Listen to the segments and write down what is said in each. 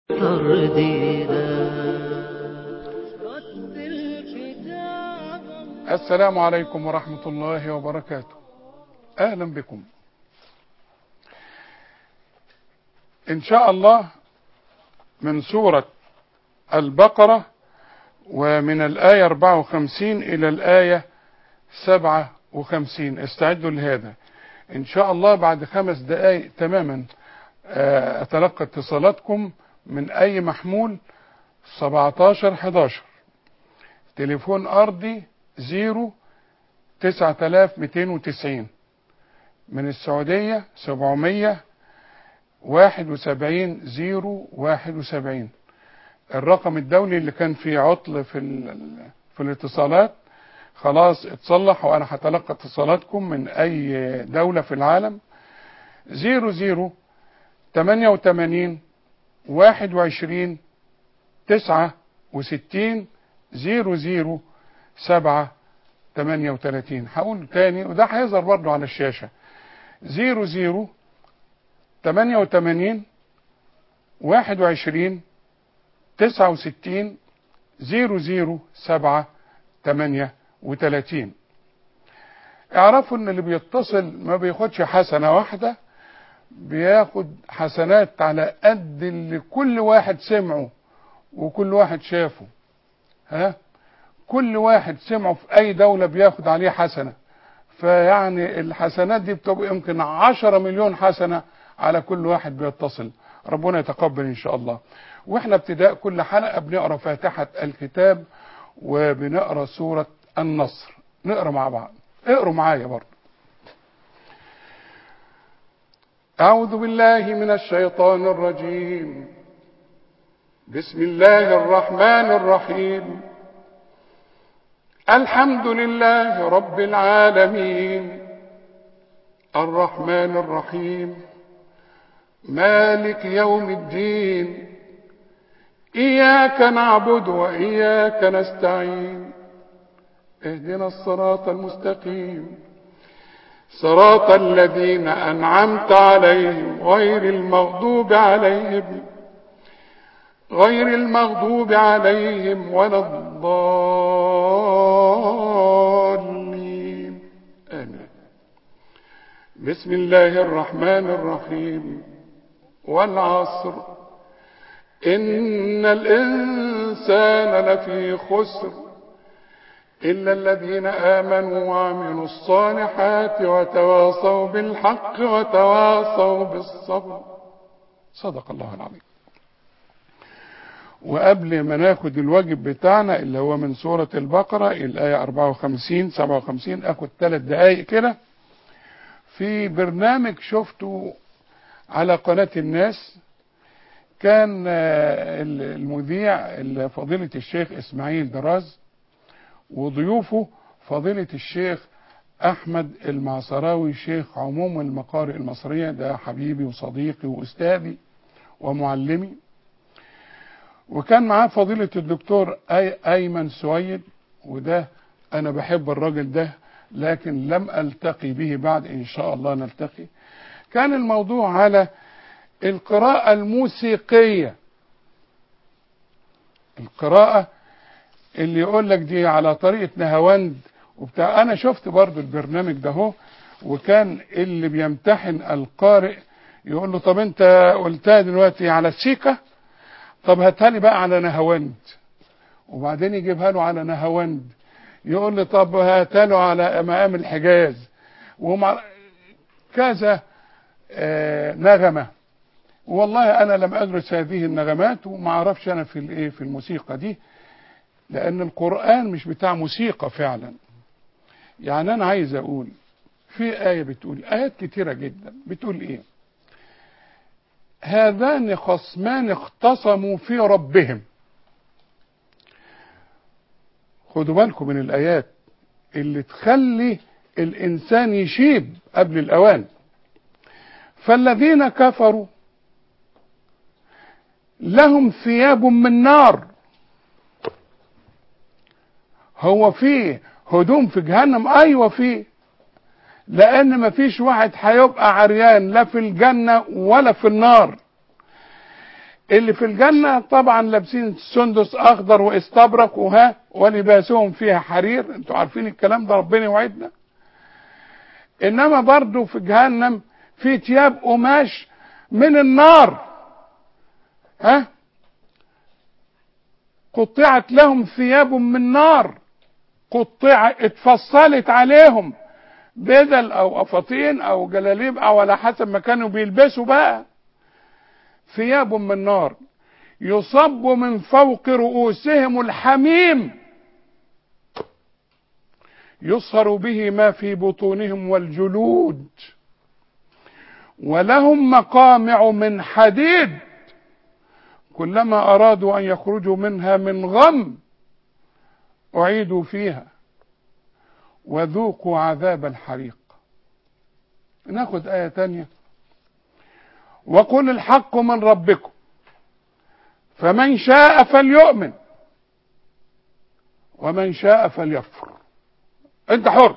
السلام عليكم ورحمة الله وبركاته أهلا بكم إن شاء الله من سورة البقرة ومن الآية 54 إلى الآية 57 استعدوا لهذا إن شاء الله بعد خمس دقائق تماما أتلقى اتصالاتكم من أي محمول 17 11 تليفون أرضي 0 9290 من السعودية 700 71 0 71 الرقم الدولي اللي كان فيه عطل في في الاتصالات خلاص اتصلح وانا هتلقى اتصالاتكم من اي دولة في العالم 00 88 21 69 00 7 38 هقول تاني وده هيظهر برضه على الشاشة 00 88 21 69 00 7 38 اعرفوا ان اللي بيتصل ما بياخدش حسنة واحدة بياخد حسنات على قد اللي كل واحد سمعه وكل واحد شافه ها كل واحد سمعه في اي دولة بياخد عليه حسنة فيعني الحسنات دي بتبقى يمكن عشرة مليون حسنة على كل واحد بيتصل ربنا يتقبل ان شاء الله واحنا ابتداء كل حلقة بنقرأ فاتحة الكتاب وبنقرأ سورة النصر نقرأ مع بعض اقروا معايا برضه أعوذ بالله من الشيطان الرجيم بسم الله الرحمن الرحيم الحمد لله رب العالمين الرحمن الرحيم مالك يوم الدين إياك نعبد وإياك نستعين اهدنا الصراط المستقيم صراط الذين أنعمت عليهم غير المغضوب عليهم غير المغضوب عليهم ولا الضالين آمين بسم الله الرحمن الرحيم والعصر إن الإنسان لفي خسر إلا الذين آمنوا وعملوا الصالحات وتواصوا بالحق وتواصوا بالصبر صدق الله العظيم وقبل ما ناخد الواجب بتاعنا اللي هو من سورة البقرة الآية 54 57 اخد ثلاث دقايق كده في برنامج شفته على قناة الناس كان المذيع فضيلة الشيخ اسماعيل دراز وضيوفه فضيلة الشيخ احمد المعصراوي شيخ عموم المقارئ المصرية ده حبيبي وصديقي واستاذي ومعلمي وكان معاه فضيلة الدكتور أي ايمن سويد وده انا بحب الراجل ده لكن لم التقي به بعد ان شاء الله نلتقي كان الموضوع على القراءة الموسيقية القراءة اللي يقول لك دي على طريقة نهاوند وبتاع انا شفت برضو البرنامج ده هو وكان اللي بيمتحن القارئ يقول له طب انت قلتها دلوقتي على السيكة طب هاتها لي بقى على نهاوند وبعدين يجيبها له على نهاوند يقول لي طب هاتها له على مقام الحجاز ومع كذا آه نغمة والله انا لم ادرس هذه النغمات وما اعرفش انا في الايه في الموسيقى دي لان القرآن مش بتاع موسيقى فعلا يعني انا عايز اقول في آية بتقول آيات كتيرة جدا بتقول ايه هذان خصمان اختصموا في ربهم خدوا بالكم من الآيات اللي تخلي الإنسان يشيب قبل الأوان فالذين كفروا لهم ثياب من نار هو فيه هدوم في جهنم ايوه فيه لان مفيش واحد هيبقى عريان لا في الجنة ولا في النار اللي في الجنة طبعا لابسين سندس اخضر واستبرق وها ولباسهم فيها حرير انتوا عارفين الكلام ده ربنا يوعدنا انما برضو في جهنم في ثياب قماش من النار ها قطعت لهم ثياب من نار قطع اتفصلت عليهم بدل او افاطين او جلاليب او على حسب ما كانوا بيلبسوا بقى ثياب من نار يصب من فوق رؤوسهم الحميم يصهر به ما في بطونهم والجلود ولهم مقامع من حديد كلما ارادوا ان يخرجوا منها من غم اعيدوا فيها وذوقوا عذاب الحريق ناخد ايه تانيه وقل الحق من ربكم فمن شاء فليؤمن ومن شاء فليكفر انت حر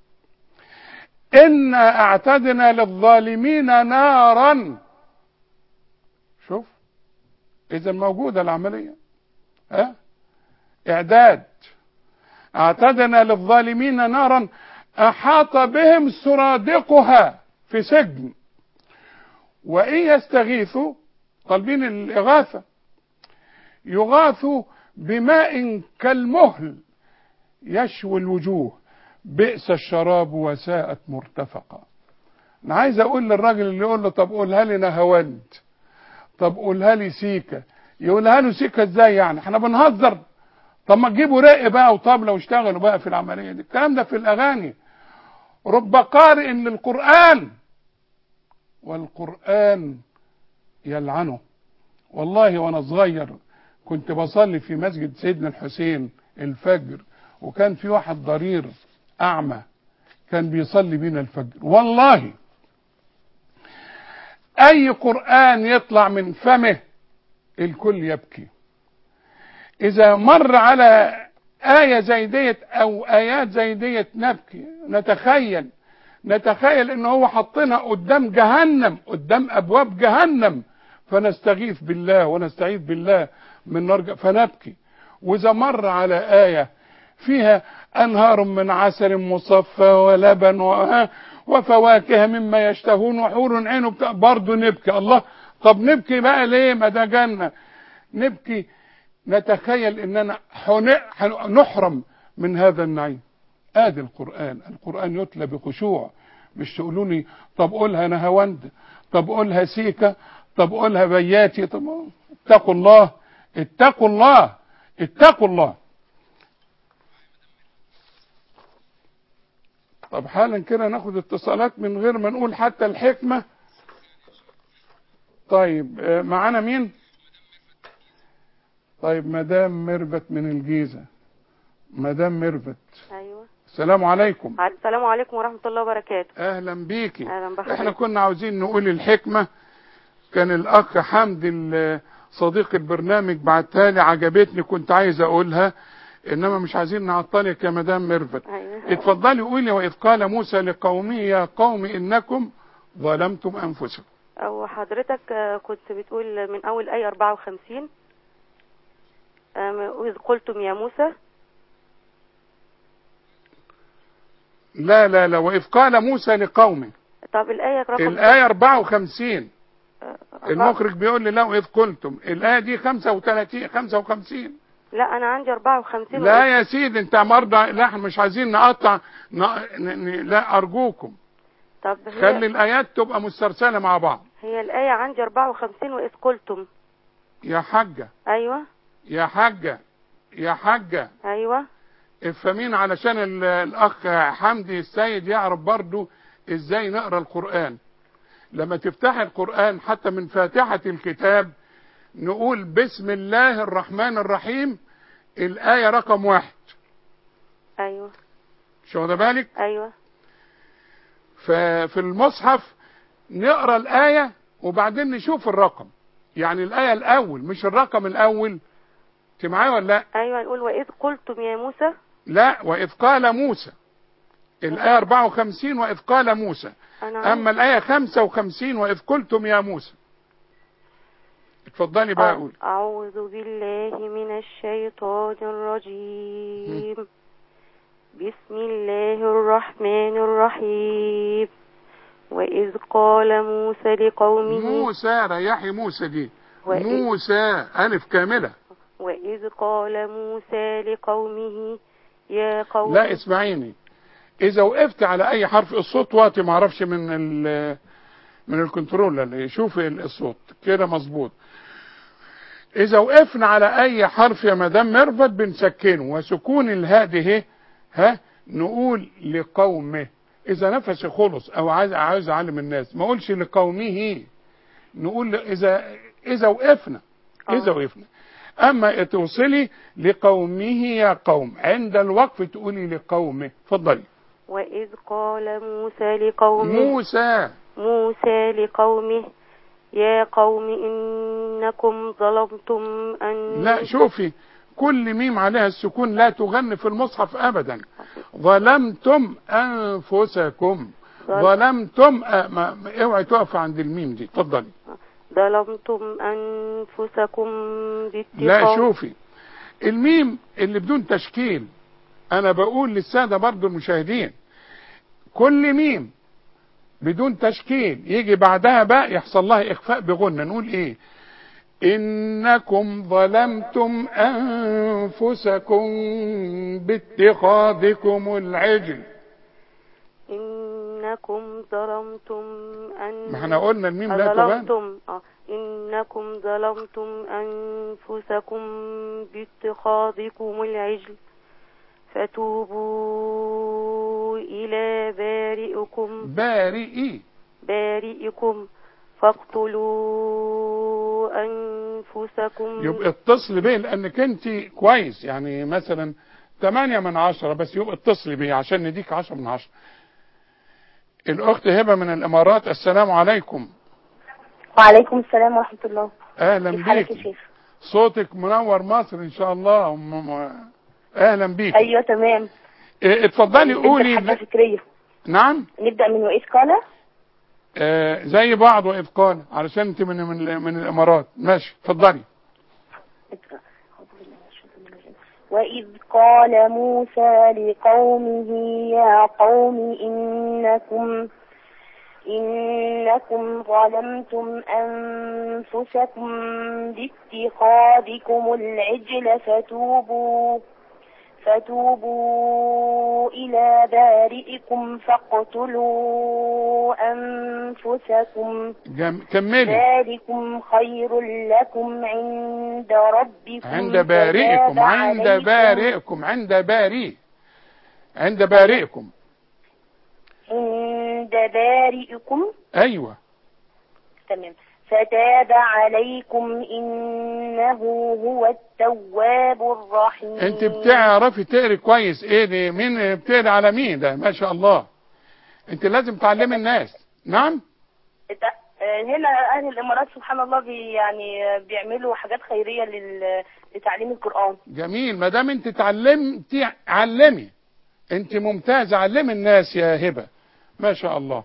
انا اعتدنا للظالمين نارا شوف اذا موجوده العمليه ها اعداد اعتدنا للظالمين نارا احاط بهم سرادقها في سجن وان يستغيثوا طالبين الاغاثه يغاثوا بماء كالمهل يشوي الوجوه بئس الشراب وساءت مرتفقا انا عايز اقول للراجل اللي يقول له طب قولها لي نهواند طب قولها لي سيكا يقولها له سيكا ازاي يعني احنا بنهزر طب ما تجيبوا رق بقى وطبلة واشتغلوا بقى في العملية دي الكلام ده في الأغاني رب قارئ للقرآن والقرآن يلعنه والله وأنا صغير كنت بصلي في مسجد سيدنا الحسين الفجر وكان في واحد ضرير أعمى كان بيصلي بينا الفجر والله أي قرآن يطلع من فمه الكل يبكي إذا مر على آية زي ديت أو آيات زي ديت نبكي نتخيل نتخيل إن هو حطنا قدام جهنم قدام أبواب جهنم فنستغيث بالله ونستعيذ بالله من نار فنبكي وإذا مر على آية فيها أنهار من عسل مصفى ولبن وفواكه مما يشتهون وحور عين برضه نبكي الله طب نبكي بقى ليه ما ده جنة نبكي نتخيل اننا نحرم من هذا النعيم ادي القرآن القرآن يتلى بخشوع مش تقولوا لي طب قولها نهاوند طب قولها سيكا طب قولها بياتي طب اتقوا الله اتقوا الله اتقوا الله طب حالا كده ناخد اتصالات من غير ما نقول حتى الحكمة طيب معانا مين طيب مدام ميرفت من الجيزة مدام ميرفت ايوه السلام عليكم السلام عليكم ورحمه الله وبركاته اهلا بيكي اهلا بحضرتك احنا كنا عاوزين نقول الحكمة كان الاخ حمدي صديق البرنامج بعتها لي عجبتني كنت عايز اقولها انما مش عايزين نعطلك يا مدام ميرفت ايوه اتفضلي قولي واذ قال موسى لقومه يا قوم انكم ظلمتم انفسكم او حضرتك آه، كنت بتقول من اول ايه 54 آم، واذ قلتم يا موسى لا لا لا واذ قال موسى لقومه طب الايه رقم الآية 54 آه، المخرج بيقول لي لو إذ قلتم الآية دي 35 55 لا انا عندي 54 لا يا سيدي انت مرضى لا احنا مش عايزين نقطع ن... ن... ن... لا أرجوكم طب هي, خلي الآيات تبقى مسترسلة مع بعض هي الايه عندي 54 واذ قلتم يا حاجة ايوه يا حاجة يا حاجة ايوه افهمين علشان ال- الأخ حمدي السيد يعرف برضو ازاي نقرأ القرآن لما تفتح القرآن حتى من فاتحة الكتاب نقول بسم الله الرحمن الرحيم الآية رقم واحد ايوه مش واخد بالك ايوه ففي المصحف نقرا الآية وبعدين نشوف الرقم يعني الآية الأول مش الرقم الأول انت معايا ولا لا؟ ايوه نقول واذ قلتم يا موسى لا وإذ قال موسى الآية 54 وإذ قال موسى انا أما الآية 55 وإذ قلتم يا موسى اتفضلي بقى قولي أعوذ بالله من الشيطان الرجيم بسم الله الرحمن الرحيم وإذ قال موسى لقومه موسى ريحي موسى دي وإذ- موسى ألف كاملة وإذ قال موسى لقومه يا قوم لا اسمعيني إذا وقفت على أي حرف الصوت واطي معرفش من ال من الكنترول اللي يشوف الصوت كده مظبوط إذا وقفنا على أي حرف يا مدام مرفت بنسكنه وسكون الهاء دي هي ها نقول لقومه إذا نفسي خلص أو عايز عايز أعلم الناس ما أقولش لقومه نقول ل- إذا إذا وقفنا إذا آه. وقفنا أما توصلي لقومه يا قوم عند الوقف تقولي لقومه اتفضلي وإذ قال موسى لقومه موسى موسى لقومه يا قوم إنكم ظلمتم أن لا شوفي كل ميم عليها السكون لا تغني في المصحف ابدا ظلمتم انفسكم ظل- ظلمتم أ... ما... ما- اوعي تقف عند الميم دي اتفضلي ظلمتم أنفسكم باتخاذ لا شوفي الميم اللي بدون تشكيل انا بقول للساده برضو المشاهدين كل ميم بدون تشكيل يجي بعدها بقى يحصل لها اخفاء بغنى نقول ايه انكم ظلمتم انفسكم باتخاذكم العجل إنكم ظلمتم أن ما احنا قلنا الميم لا تغنى ظلمتم آه. إنكم ظلمتم أنفسكم باتخاذكم العجل فتوبوا إلى بارئكم بارئي بارئكم فاقتلوا أنفسكم يبقى اتصل بيه لانك انت كويس يعني مثلا 8 من عشرة بس يبقى اتصل بيه عشان نديك 10 من عشرة الاخت هبه من الامارات السلام عليكم وعليكم السلام ورحمة الله اهلا كيف حالك يا بيك شيخ صوتك منور مصر ان شاء الله م- م- اهلا بيك أيوة تمام اه، اتفضلي نبدأ قولي حاجة فكرية نعم نبدأ من وإذ قال اه، زي بعض واذ قال علشان انت من من, من الامارات ماشي اتفضلي وإذ قال موسى لقومه يا قوم إنكم إنكم ظلمتم أنفسكم باتخاذكم العجل فتوبوا فتوبوا إلى بارئكم فاقتلوا أنفسكم جم... كملي ذلكم خير لكم عند ربكم عند بارئكم فتاب عند عليكم- بارئكم عند بارئ عند بارئكم عند بارئكم ايوه تمام فتاب عليكم إنه هو التواب الرحيم انت بتعرفي تقري كويس ايه دي مين بتقري على مين ده ما شاء الله انت لازم تعلمي الناس نعم ات- آه، هنا أهل الإمارات سبحان الله بي يعني آه، بيعملوا حاجات خيرية لل- لتعليم القرآن جميل ما دام انت اتعلمتي علمي انت ممتازه علمي الناس يا هبه ما شاء الله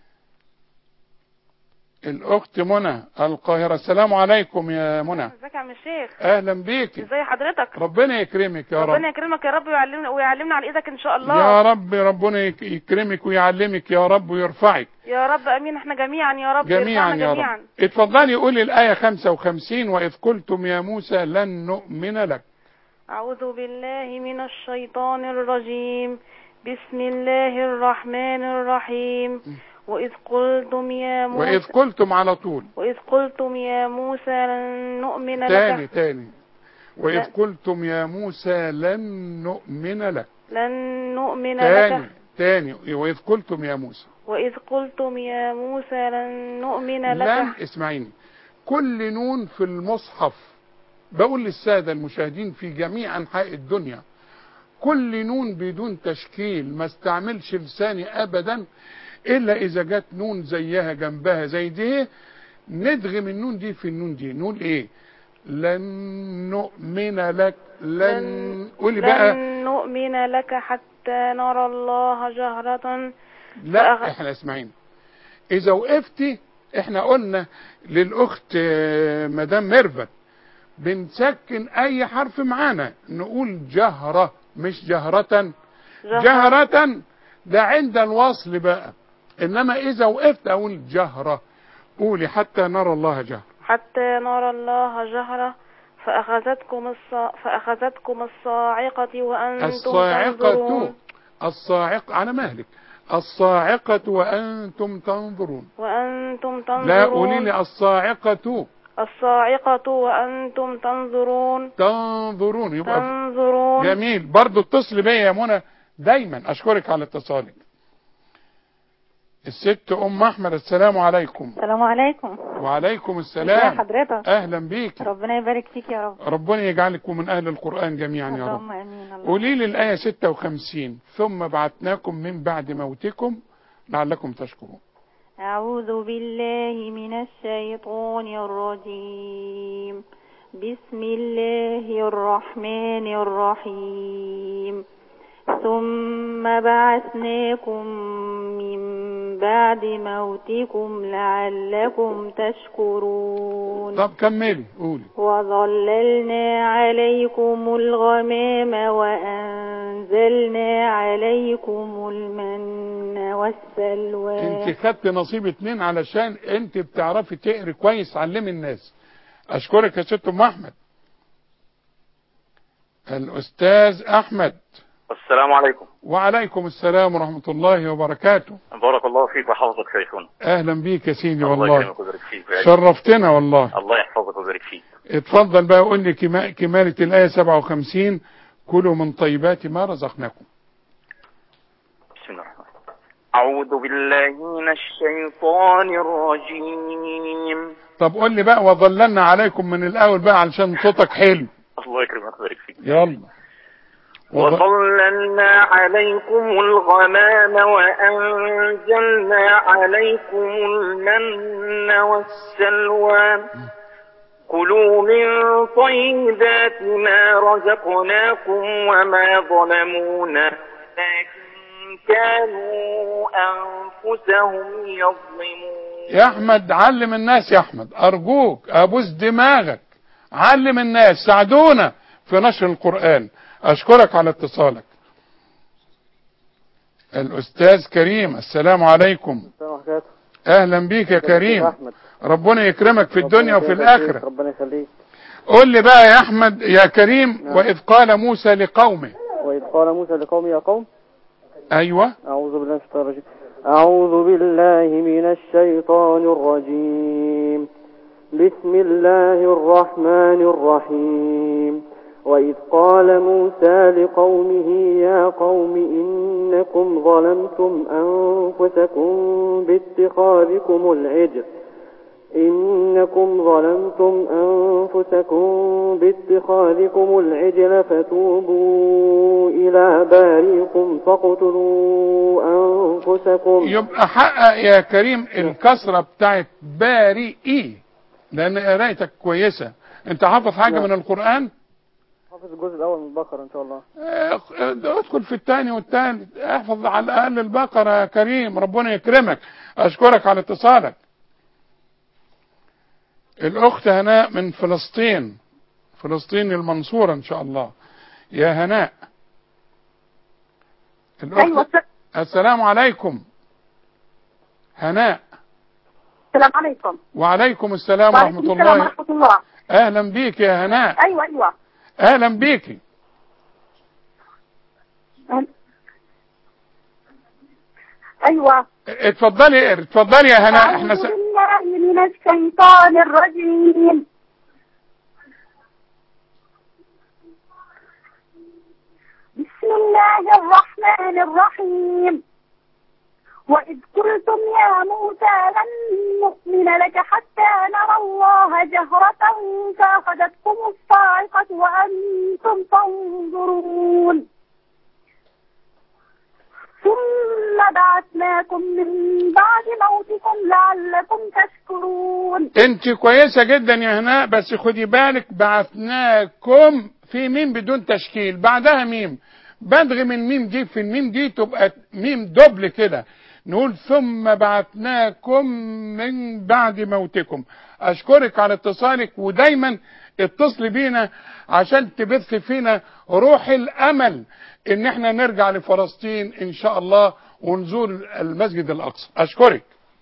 الاخت منى القاهره السلام عليكم يا منى ازيك يا عم الشيخ اهلا بيك ازي حضرتك ربنا يكرمك يا ربنا رب يكرمك يا رب ويعلمنا ويعلمنا على ايدك ان شاء الله يا رب ربنا يك- يكرمك ويعلمك يا رب ويرفعك يا رب امين احنا جميعا يا رب جميعا يرفعنا يا جميعا رب اتفضلي قولي الآية 55 وإذ قلتم يا موسى لن نؤمن لك اعوذ بالله من الشيطان الرجيم بسم الله الرحمن الرحيم واذ قلتم يا موسى وإذ قلتم على طول واذ قلتم يا موسى لن نؤمن تاني لك تاني وإذ لا. قلتم يا موسى لن نؤمن لك لن نؤمن تاني لك تاني وإذ قلتم يا موسى واذ قلتم يا موسى لن نؤمن لن لك اسمعيني كل نون في المصحف بقول للسادة المشاهدين في جميع أنحاء الدنيا كل نون بدون تشكيل ما استعملش لساني أبدا إلا إذا جت نون زيها جنبها زي دي ندغم النون دي في النون دي نقول إيه لن نؤمن لك لن قولي بقى لن نؤمن لك حتى نرى الله جهرة لا فأغ- احنا اسمعين اذا وقفتي احنا قلنا للاخت آه، مدام ميرفت بنسكن اي حرف معانا نقول جهرة مش جهرة جهرة ده عند الوصل بقى انما اذا وقفت اقول جهرة قولي حتى نرى الله جهرة حتى نرى الله جهرة فأخذتكم الصا... فأخذتكم الصاعقة وأنتم الصاعقة تنظرون الصاعقة على مهلك الصاعقة وأنتم تنظرون وأنتم تنظرون لا قولي لي الصاعقة الصاعقة وأنتم تنظرون تنظرون يبقى تنظرون جميل برضو اتصل بيا يا منى دايما اشكرك على اتصالك الست ام احمد السلام عليكم السلام عليكم وعليكم ازي السلام حضرتك اهلا بيك ربنا يبارك فيك يا رب ربنا يجعلك من اهل القران جميعا يا رب اللهم امين الله قولي لي الايه 56 ثم بعثناكم من بعد موتكم لعلكم تشكرون أعوذ بالله من الشيطان الرجيم بسم الله الرحمن الرحيم ثم بعثناكم من بعد موتكم لعلكم تشكرون طب كملي قولي وظللنا عليكم الغمام وأنزلنا عليكم المن والسلوى انت خدت نصيب اتنين علشان انت بتعرفي تقري كويس علمي الناس اشكرك يا ست ام احمد الاستاذ احمد السلام عليكم وعليكم السلام ورحمة الله وبركاته بارك الله فيك وحفظك شيخنا اهلا بيك يا سيدي الله والله يكرمك ويبارك فيك ويعزك. شرفتنا والله الله يحفظك ويبارك فيك اتفضل بقى قول لي كما- كمالة الآية 57 كلوا من طيبات ما رزقناكم بسم الله الرحمن الرحيم أعوذ بالله من الشيطان الرجيم طب قول لي بقى وظللنا عليكم من الأول بقى علشان صوتك حلو الله يكرمك ويبارك فيك يلا وظ- وظللنا عليكم الغمام وأنزلنا عليكم المن والسلوى كلوا من طيبات ما رزقناكم وما ظلمونا لكن كانوا أنفسهم يظلمون يا أحمد علم الناس يا أحمد أرجوك أبوس دماغك علم الناس ساعدونا في نشر القرآن أشكرك على اتصالك الأستاذ كريم السلام عليكم أهلا بيك يا كريم ربنا يكرمك في الدنيا وفي الآخرة ربنا يخليك قول لي بقى يا أحمد يا كريم وإذ قال موسى لقومه وإذ قال موسى لقوم يا قوم أيوة أعوذ بالله من الشيطان الرجيم أعوذ بالله من الشيطان الرجيم بسم الله الرحمن الرحيم وإذ قال موسى لقومه يا قوم إنكم ظلمتم أنفسكم باتخاذكم العجل إنكم ظلمتم أنفسكم باتخاذكم العجل فتوبوا إلى باريكم فاقتلوا أنفسكم يبقى حقق يا كريم الكسرة بتاعت بارئي لأن قرايتك كويسة أنت حافظ حاجة نعم. من القرآن حافظ الجزء الأول من البقرة إن شاء الله اه، ادخل في الثاني والثالث احفظ على الأقل البقرة يا كريم ربنا يكرمك أشكرك على اتصالك الأخت هناء من فلسطين فلسطين المنصورة إن شاء الله يا هناء الأخت ايوه السلام عليكم هناء السلام عليكم وعليكم السلام وعليكم ورحمة السلام الله ورحمة الله أهلا بيك يا هناء ايوه ايوه أهلا بيك ايوه اتفضلي اتفضلي يا هناء احنا أعوذ س... بالله من الشيطان الرجيم بسم الله الرحمن الرحيم وإذ قلتم يا موسى لن نؤمن لك حتى نرى الله جهرة فأخذتكم الصاعقة وأنتم تنظرون ثم بعثناكم من بعد موتكم لعلكم تشكرون انت كويسة جدا يا هناء بس خدي بالك بعثناكم في ميم بدون تشكيل بعدها ميم بدغ من ميم دي في الميم دي تبقى ميم دبل كده نقول ثم بعثناكم من بعد موتكم اشكرك على اتصالك ودايما اتصلي بينا عشان تبث فينا روح الامل ان احنا نرجع لفلسطين ان شاء الله ونزور المسجد الاقصى اشكرك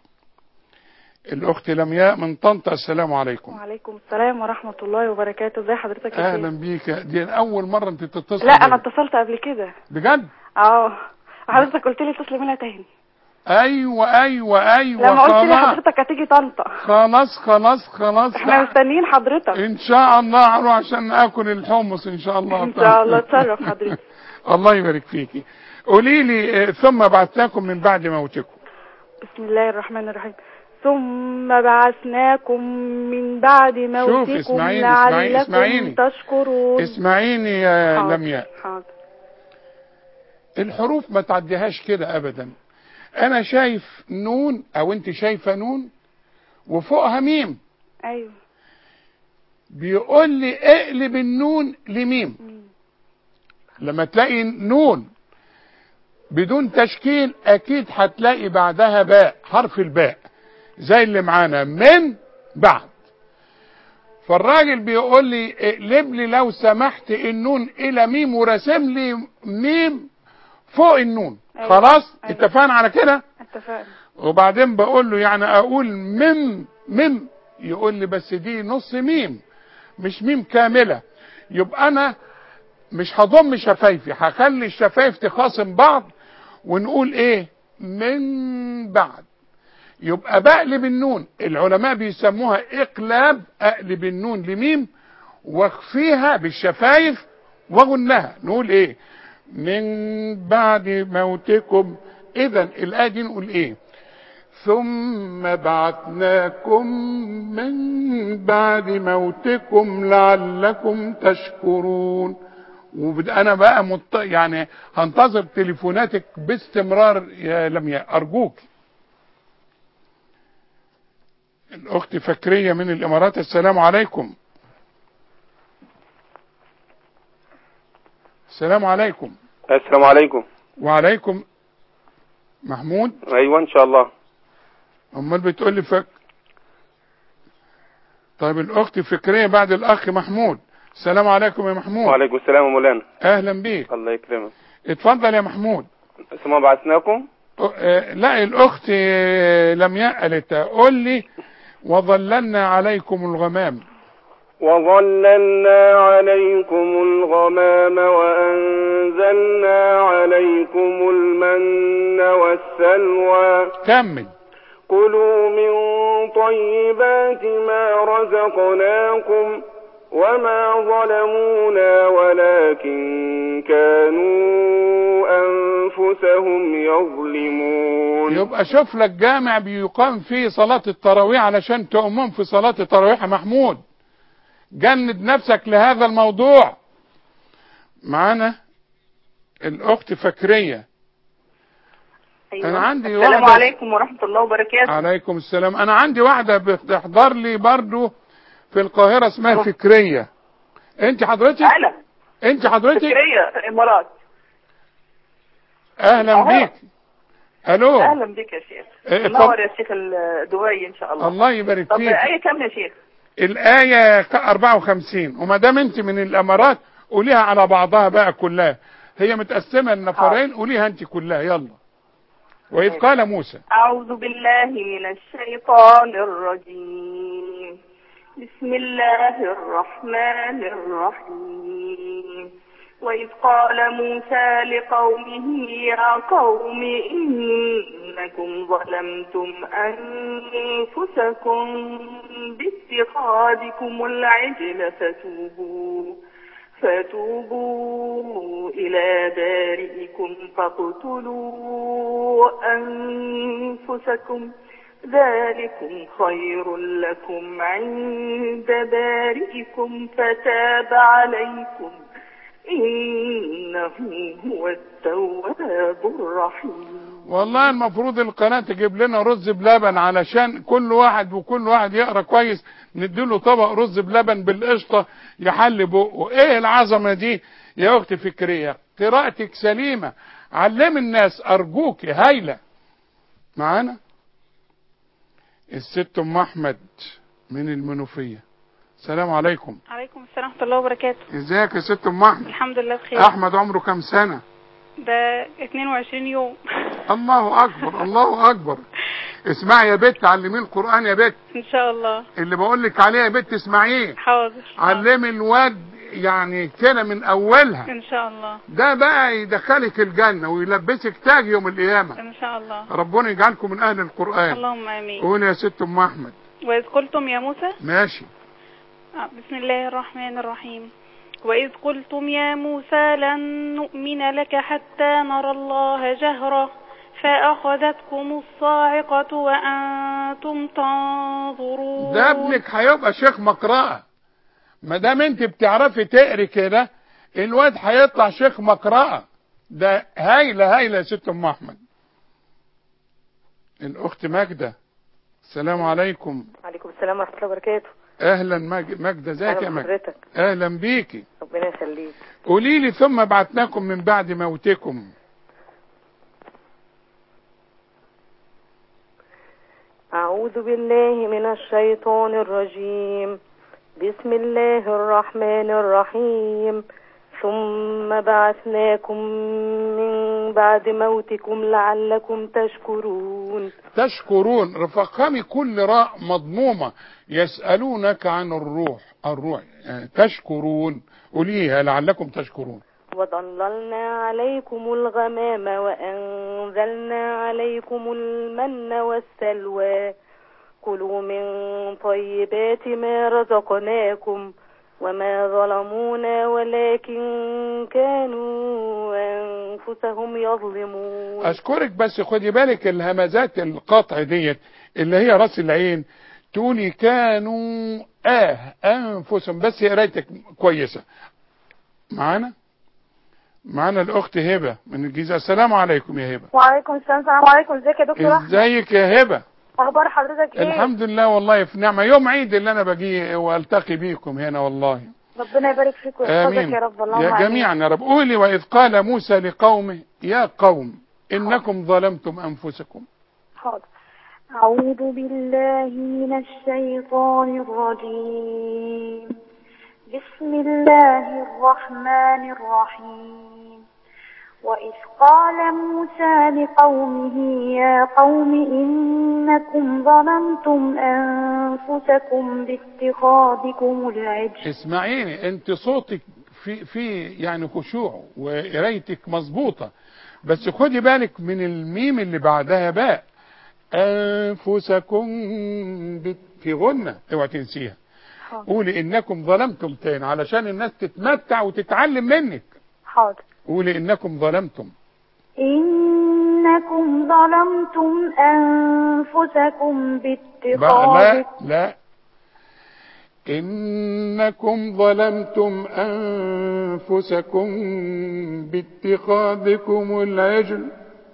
الاخت لمياء من طنطا السلام عليكم وعليكم السلام ورحمة الله وبركاته ازي حضرتك يا اهلا شيخ؟ بيك دي اول مره انت تتصل لا انا بيا. اتصلت قبل كده بجد اه حضرتك قلت لي اتصلي منها تاني ايوه ايوه ايوه لما قلت لي خلاص حضرتك هتيجي طنطا خلاص خلاص خلاص احنا مستنيين حضرتك ان شاء الله هروح عشان اكل الحمص ان شاء الله ان شاء الله تصرف حضرتك الله يبارك فيكي قولي لي آه، ثم بعثناكم من بعد موتكم بسم الله الرحمن الرحيم ثم بعثناكم من بعد موتكم اسمعيني، لعلكم اسمعيني. تشكرون اسمعيني يا حاضر، لمياء حاضر الحروف ما تعديهاش كده ابدا انا شايف نون او انت شايفه نون وفوقها ميم ايوه بيقول لي اقلب النون لميم لما تلاقي نون بدون تشكيل اكيد هتلاقي بعدها باء حرف الباء زي اللي معانا من بعد فالراجل بيقول لي اقلب لي لو سمحت النون الى ميم ورسم لي ميم فوق النون أيوة. خلاص أيوة. اتفقنا على كده اتفقنا وبعدين بقول له يعني اقول مم مم يقول لي بس دي نص ميم مش ميم كاملة يبقى انا مش هضم شفايفي هخلي الشفايف تخاصم بعض ونقول ايه من بعد يبقى بقلب النون العلماء بيسموها اقلاب اقلب النون لميم واخفيها بالشفايف وغنها نقول ايه من بعد موتكم اذا الايه دي نقول ايه ثم بعثناكم من بعد موتكم لعلكم تشكرون وبد- انا بقى مط... يعني هنتظر تليفوناتك باستمرار يا لمياء ارجوك الاخت فكريه من الامارات السلام عليكم السلام عليكم السلام عليكم وعليكم محمود ايوه ان شاء الله امال بتقول لي فك طيب الاخت فكريه بعد الاخ محمود السلام عليكم يا محمود وعليكم السلام يا مولانا اهلا بيك الله يكرمك اتفضل يا محمود ثم بعثناكم أ- آه، لا الاخت آه، لمياء قالت قول لي وظللنا عليكم الغمام وظللنا عليكم الغمام وأنزلنا عليكم المن والسلوى كمل كلوا من طيبات ما رزقناكم وما ظلمونا ولكن كانوا أنفسهم يظلمون يبقى شوف لك جامع بيقام فيه صلاة التراويح علشان تؤمن في صلاة التراويح يا محمود جند نفسك لهذا الموضوع معانا الاخت فكرية أيوة. أنا عندي السلام واحدة- عليكم ورحمة الله وبركاته عليكم السلام انا عندي واحدة بتحضر لي برضو في القاهرة اسمها فكرية انت حضرتك أنا انت حضرتك فكرية الإمارات اهلا أهو. بيك الو أهلا بك يا شيخ إيه، منور طب- يا شيخ ال- دبي إن شاء الله الله يبارك طب فيك أي كم يا شيخ الآية ك- 54 وما دام انت من الامارات قوليها على بعضها بقى كلها هي متقسمة لنفرين قوليها انت كلها يلا وإذ قال موسى أعوذ بالله من الشيطان الرجيم بسم الله الرحمن الرحيم وإذ قال موسى لقومه يا قوم إنكم ظلمتم أنفسكم باتخاذكم العجل فتوبوا فتوبوا إلى بارئكم فاقتلوا أنفسكم ذلكم خير لكم عند بارئكم فتاب عليكم إنه هو التواب الرحيم والله المفروض القناة تجيب لنا رز بلبن علشان كل واحد وكل واحد يقرا كويس نديله طبق رز بلبن بالقشطة يحل بقه ايه العظمة دي يا اختي فكرية قراءتك سليمة علم الناس ارجوك هايلة معانا الست ام احمد من المنوفيه السلام عليكم عليكم السلام ورحمة الله وبركاته ازيك يا ست ام احمد الحمد لله بخير احمد عمره كام سنه ده 22 يوم الله اكبر الله اكبر اسمعي يا بت علمي القران يا بت ان شاء الله اللي بقول لك عليه يا بت اسمعيه حاضر علمي الواد يعني كده من اولها ان شاء الله ده بقى يدخلك الجنه ويلبسك تاج يوم القيامه ان شاء الله ربنا يجعلكم من اهل القران اللهم امين قول يا ست ام احمد واذ قلتم يا موسى ماشي آه، بسم الله الرحمن الرحيم وإذ قلتم يا موسى لن نؤمن لك حتى نرى الله جهرة فأخذتكم الصاعقة وأنتم تنظرون ده ابنك هيبقى شيخ مقرأة ما دام انت بتعرفي تقري كده الواد هيطلع شيخ مقرأة ده هايلة هايلة يا ست ام احمد الاخت ماجدة السلام عليكم وعليكم السلام ورحمة الله وبركاته اهلا ماج- ماجدة ازيك يا أهلا ماجدة بحضرتك اهلا بيكي ربنا يخليك قولي لي ثم بعثناكم من بعد موتكم أعوذ بالله من الشيطان الرجيم بسم الله الرحمن الرحيم ثم بعثناكم من بعد موتكم لعلكم تشكرون تشكرون رفقامي كل راء مضمومة يسألونك عن الروح الروح يعني تشكرون قوليها لعلكم تشكرون وظللنا عليكم الغمام وأنزلنا عليكم المن والسلوى كلوا من طيبات ما رزقناكم وما ظلمونا ولكن كانوا أنفسهم يظلمون اشكرك بس خدي بالك الهمزات القطع ديت اللي هي راس العين تقولي كانوا اه انفسهم بس قرايتك كويسه معانا معانا الاخت هبه من الجيزه السلام عليكم يا هبه وعليكم السلام السلام عليكم ازيك يا دكتور احمد ازيك يا هبه اخبار حضرتك ايه الحمد لله والله في نعمه يوم عيد اللي انا باجي والتقي بيكم هنا والله ربنا يبارك فيك ويحفظك امين يا رب اللهم يا آمين. جميعا يا رب قولي واذ قال موسى لقومه يا قوم انكم ظلمتم انفسكم حاضر أعوذ بالله من الشيطان الرجيم بسم الله الرحمن الرحيم وإذ قال موسى لقومه يا قوم إنكم ظلمتم أنفسكم باتخاذكم العجل اسمعيني انت صوتك في في يعني خشوع وقرايتك مظبوطه بس خدي بالك من الميم اللي بعدها باء انفسكم بت- في غنه اوعى تنسيها حاضر قولي انكم ظلمتم تاني علشان الناس تتمتع وتتعلم منك حاضر قولي انكم ظلمتم إنكم ظلمتم أنفسكم بقى لا باتخاذكم لا إنكم ظلمتم أنفسكم باتخاذكم العجل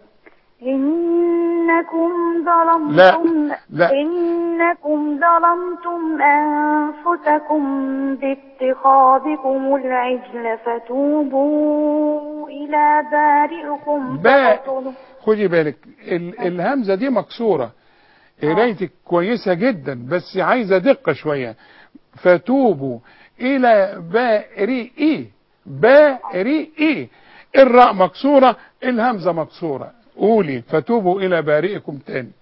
إنكم ظلمتم لا، لا. إنكم ظلمتم أنفسكم باتخاذكم العجل فتوبوا إلى بارئكم باء. فاقتلوا خدي بالك ال الهمزة دي مكسورة قرايتك كويسة جدا بس عايزة دقة شوية فتوبوا إلى بارئي بارئي الراء مكسورة الهمزة مكسورة قولي فتوبوا إلى بارئكم تاني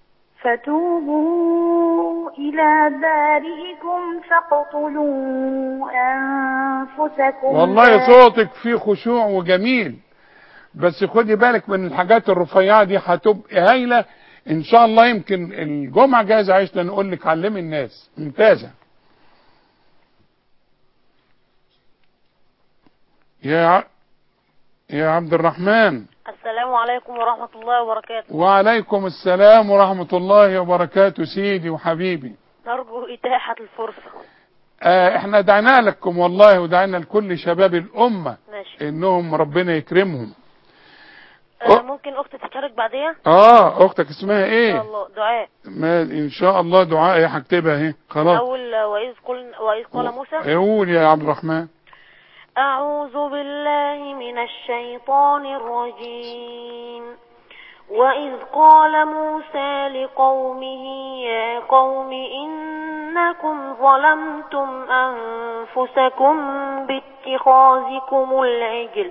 فتوبوا إلى بارئكم فاقتلوا أنفسكم والله صوتك فيه خشوع وجميل بس خدي بالك من الحاجات الرفيعة دي هتبقى هايلة ان شاء الله يمكن الجمعة جايزة عايزة نقول لك علمي الناس ممتازة يا ع... يا عبد الرحمن السلام عليكم ورحمة الله وبركاته وعليكم السلام ورحمة الله وبركاته سيدي وحبيبي نرجو إتاحة الفرصة آه احنا دعنا لكم والله ودعنا لكل شباب الأمة ماشي انهم ربنا يكرمهم آه ممكن أختي تشارك بعديها اه اختك اسمها إن ايه شاء الله دعاء ما ان شاء الله دعاء ايه هكتبها اهي خلاص أول آه، وإذ قل وإذ قال موسى قول يا عبد الرحمن أعوذ بالله من الشيطان الرجيم وإذ قال موسى لقومه يا قوم إنكم ظلمتم أنفسكم باتخاذكم العجل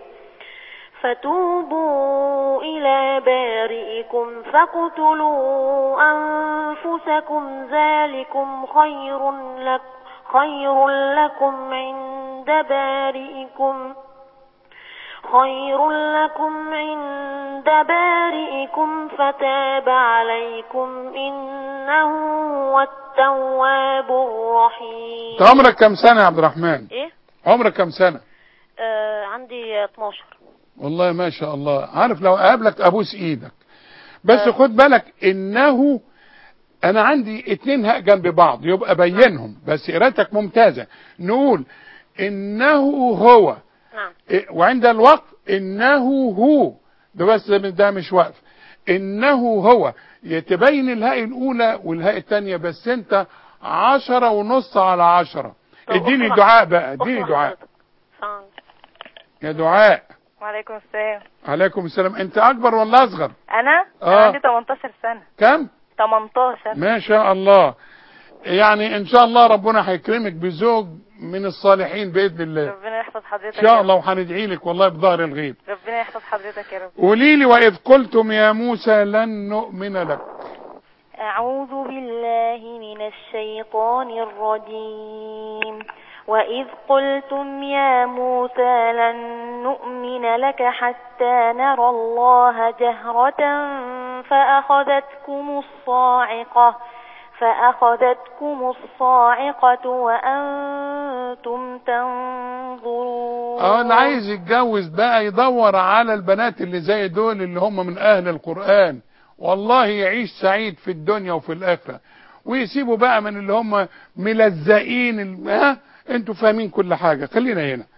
فتوبوا إلى بارئكم فاقتلوا أنفسكم ذلكم خير لك خير لكم عند بارئكم خير لكم عند بارئكم فتاب عليكم إنه هو التواب الرحيم انت عمرك كم سنة يا عبد الرحمن ايه عمرك كم سنة آه عندي 12 والله ما شاء الله عارف لو اقابلك ابوس ايدك بس خد بالك انه انا عندي اتنين هاء جنب بعض يبقى بينهم بس قراءتك ممتازة نقول انه هو نعم إيه، وعند الوقف انه هو ده بس ده مش وقف انه هو يتبين الهاء الاولى والهاء الثانية بس انت عشرة ونص على عشرة طب اديني أخت- دعاء بقى أخت اديني دعاء حضرتك. سلام. يا دعاء وعليكم السلام عليكم السلام انت اكبر ولا اصغر انا آه. انا عندي 18 سنه كم 18 ما شاء الله يعني ان شاء الله ربنا هيكرمك بزوج من الصالحين باذن الله ربنا يحفظ حضرتك ان شاء يا الله وهندعي لك والله بظهر الغيب رب. ربنا يحفظ حضرتك يا رب قولي لي واذ قلتم يا موسى لن نؤمن لك أعوذ بالله من الشيطان الرجيم وإذ قلتم يا موسى لن نؤمن لك حتى نرى الله جهرة فأخذتكم الصاعقة فأخذتكم الصاعقة وأنتم تنظرون اه اللي عايز يتجوز بقى يدور على البنات اللي زي دول اللي هم من اهل القرآن والله يعيش سعيد في الدنيا وفي الاخرة ويسيبوا بقى من اللي هم ملزقين ال- ها انتوا فاهمين كل حاجة خلينا هنا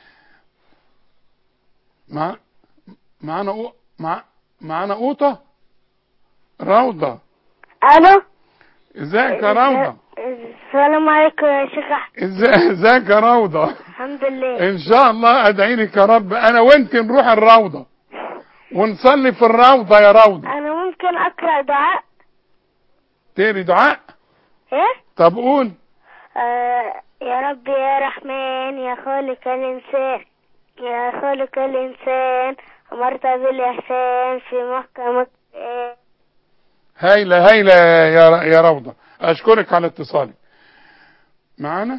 مع معانا أو... مع... معانا قوطة روضة الو ازيك يا روضة السلام عليكم يا شيخ احمد ازاي ازيك يا روضة الحمد لله ان شاء الله ادعي لك يا رب انا وانت نروح الروضة ونصلي في الروضة يا روضة انا ممكن اقرا دعاء تقري دعاء ايه طب قول آه يا رب يا رحمن يا خالق الانسان يا خالق الانسان امرت بالاحسان في محكمك آه هايلة هايلة يا يا روضة اشكرك على اتصالك معانا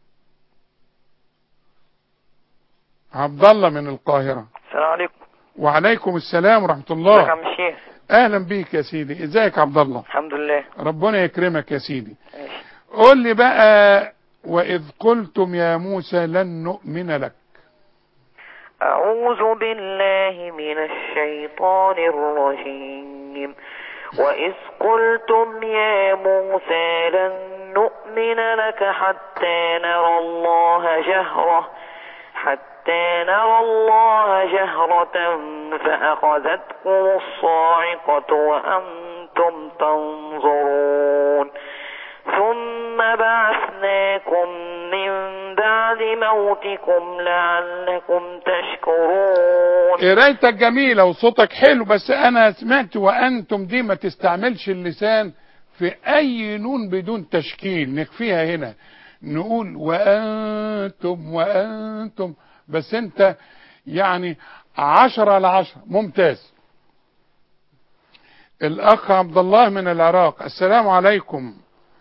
عبد الله من القاهرة السلام عليكم وعليكم السلام ورحمة ازيك يا الله عم الشيخ اهلا بيك يا سيدي ازيك يا عبد الله الحمد لله ربنا يكرمك يا سيدي قول لي بقى واذ قلتم يا موسى لن نؤمن لك أعوذ بالله من الشيطان الرجيم وإذ قلتم يا موسى لن نؤمن لك حتى نرى الله جهرة حتى نرى الله جهرة فأخذتكم الصاعقة وأنتم تنظرون ثم بعثناكم من بعد موتكم لعلكم تشكرون قرايتك جميلة وصوتك حلو بس انا سمعت وانتم دي ما تستعملش اللسان في اي نون بدون تشكيل نخفيها هنا نقول وانتم وانتم بس انت يعني عشرة على عشرة ممتاز الاخ عبد الله من العراق السلام عليكم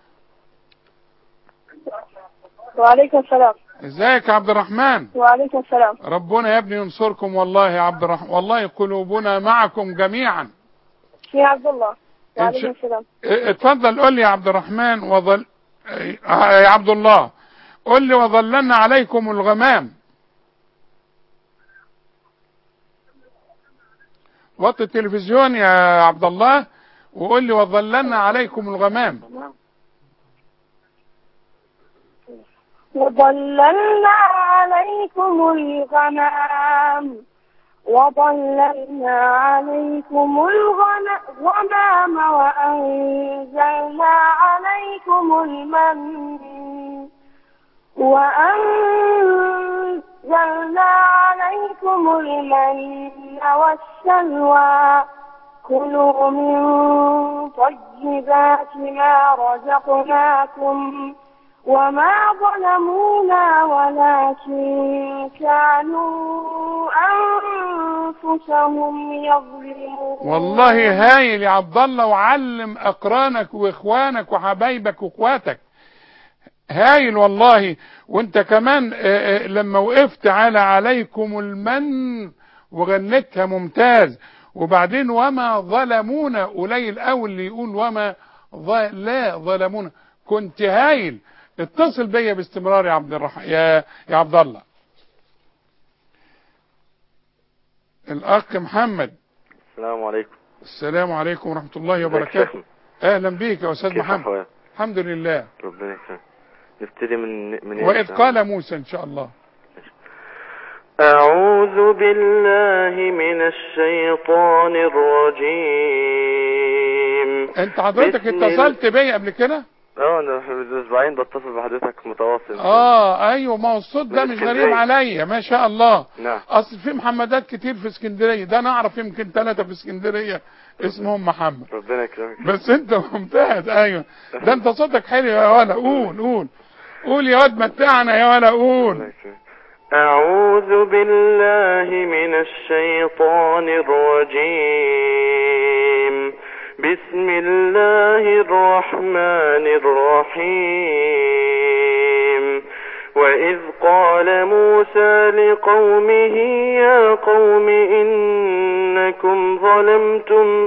وعليكم السلام ازيك يا عبد الرحمن وعليكم السلام ربنا يا ابني ينصركم والله يا عبد الرحمن والله قلوبنا معكم جميعا يا عبد الله وعليكم شاء- السلام اه، اتفضل قول لي يا عبد الرحمن وظل اه، يا عبد الله قول لي وظللنا عليكم الغمام وطي التلفزيون يا عبد الله وقول لي وظللنا عليكم الغمام وظللنا عليكم الغمام وظللنا عليكم الغمام وأنزلنا عليكم المن وأنزلنا عليكم المن والسلوى كلوا من طيبات ما رزقناكم وما ظلمونا ولكن كانوا أنفسهم يظلمون والله هايل يا عبد الله وعلم اقرانك واخوانك وحبايبك واخواتك هايل والله وانت كمان آه، آه، لما وقفت على عليكم المن وغنتها ممتاز وبعدين وما ظلمونا قليل قوي اللي يقول وما ظ... لا ظلمونا كنت هايل اتصل بيا باستمرار يا عبد الرح... يا يا عبد الله الاخ محمد السلام عليكم السلام عليكم ورحمه الله ازيك وبركاته شيخنا؟ اهلا بيك يا استاذ كيف محمد أحوالك؟ الحمد لله ربنا يكرمك نبتدي من من إيه؟ واذ قال موسى ان شاء الله أعوذ بالله من الشيطان الرجيم انت حضرتك بسم اتصلت بيا قبل كده اه انا في اسبوعين بتصل بحضرتك متواصل اه ايوه ما هو الصوت ده من مش غريب اسكندرية. عليا ما شاء الله نعم اصل في محمدات كتير في اسكندريه ده انا اعرف يمكن ثلاثه في اسكندريه اسمهم محمد ربنا يكرمك بس انت ممتاز ايوه ده انت صوتك حلو يا ولا قول قول قول يا واد متعنا يا ولا قول أعوذ بالله من الشيطان الرجيم بسم الله الرحمن الرحيم وإذ قال موسى لقومه يا قوم إنكم ظلمتم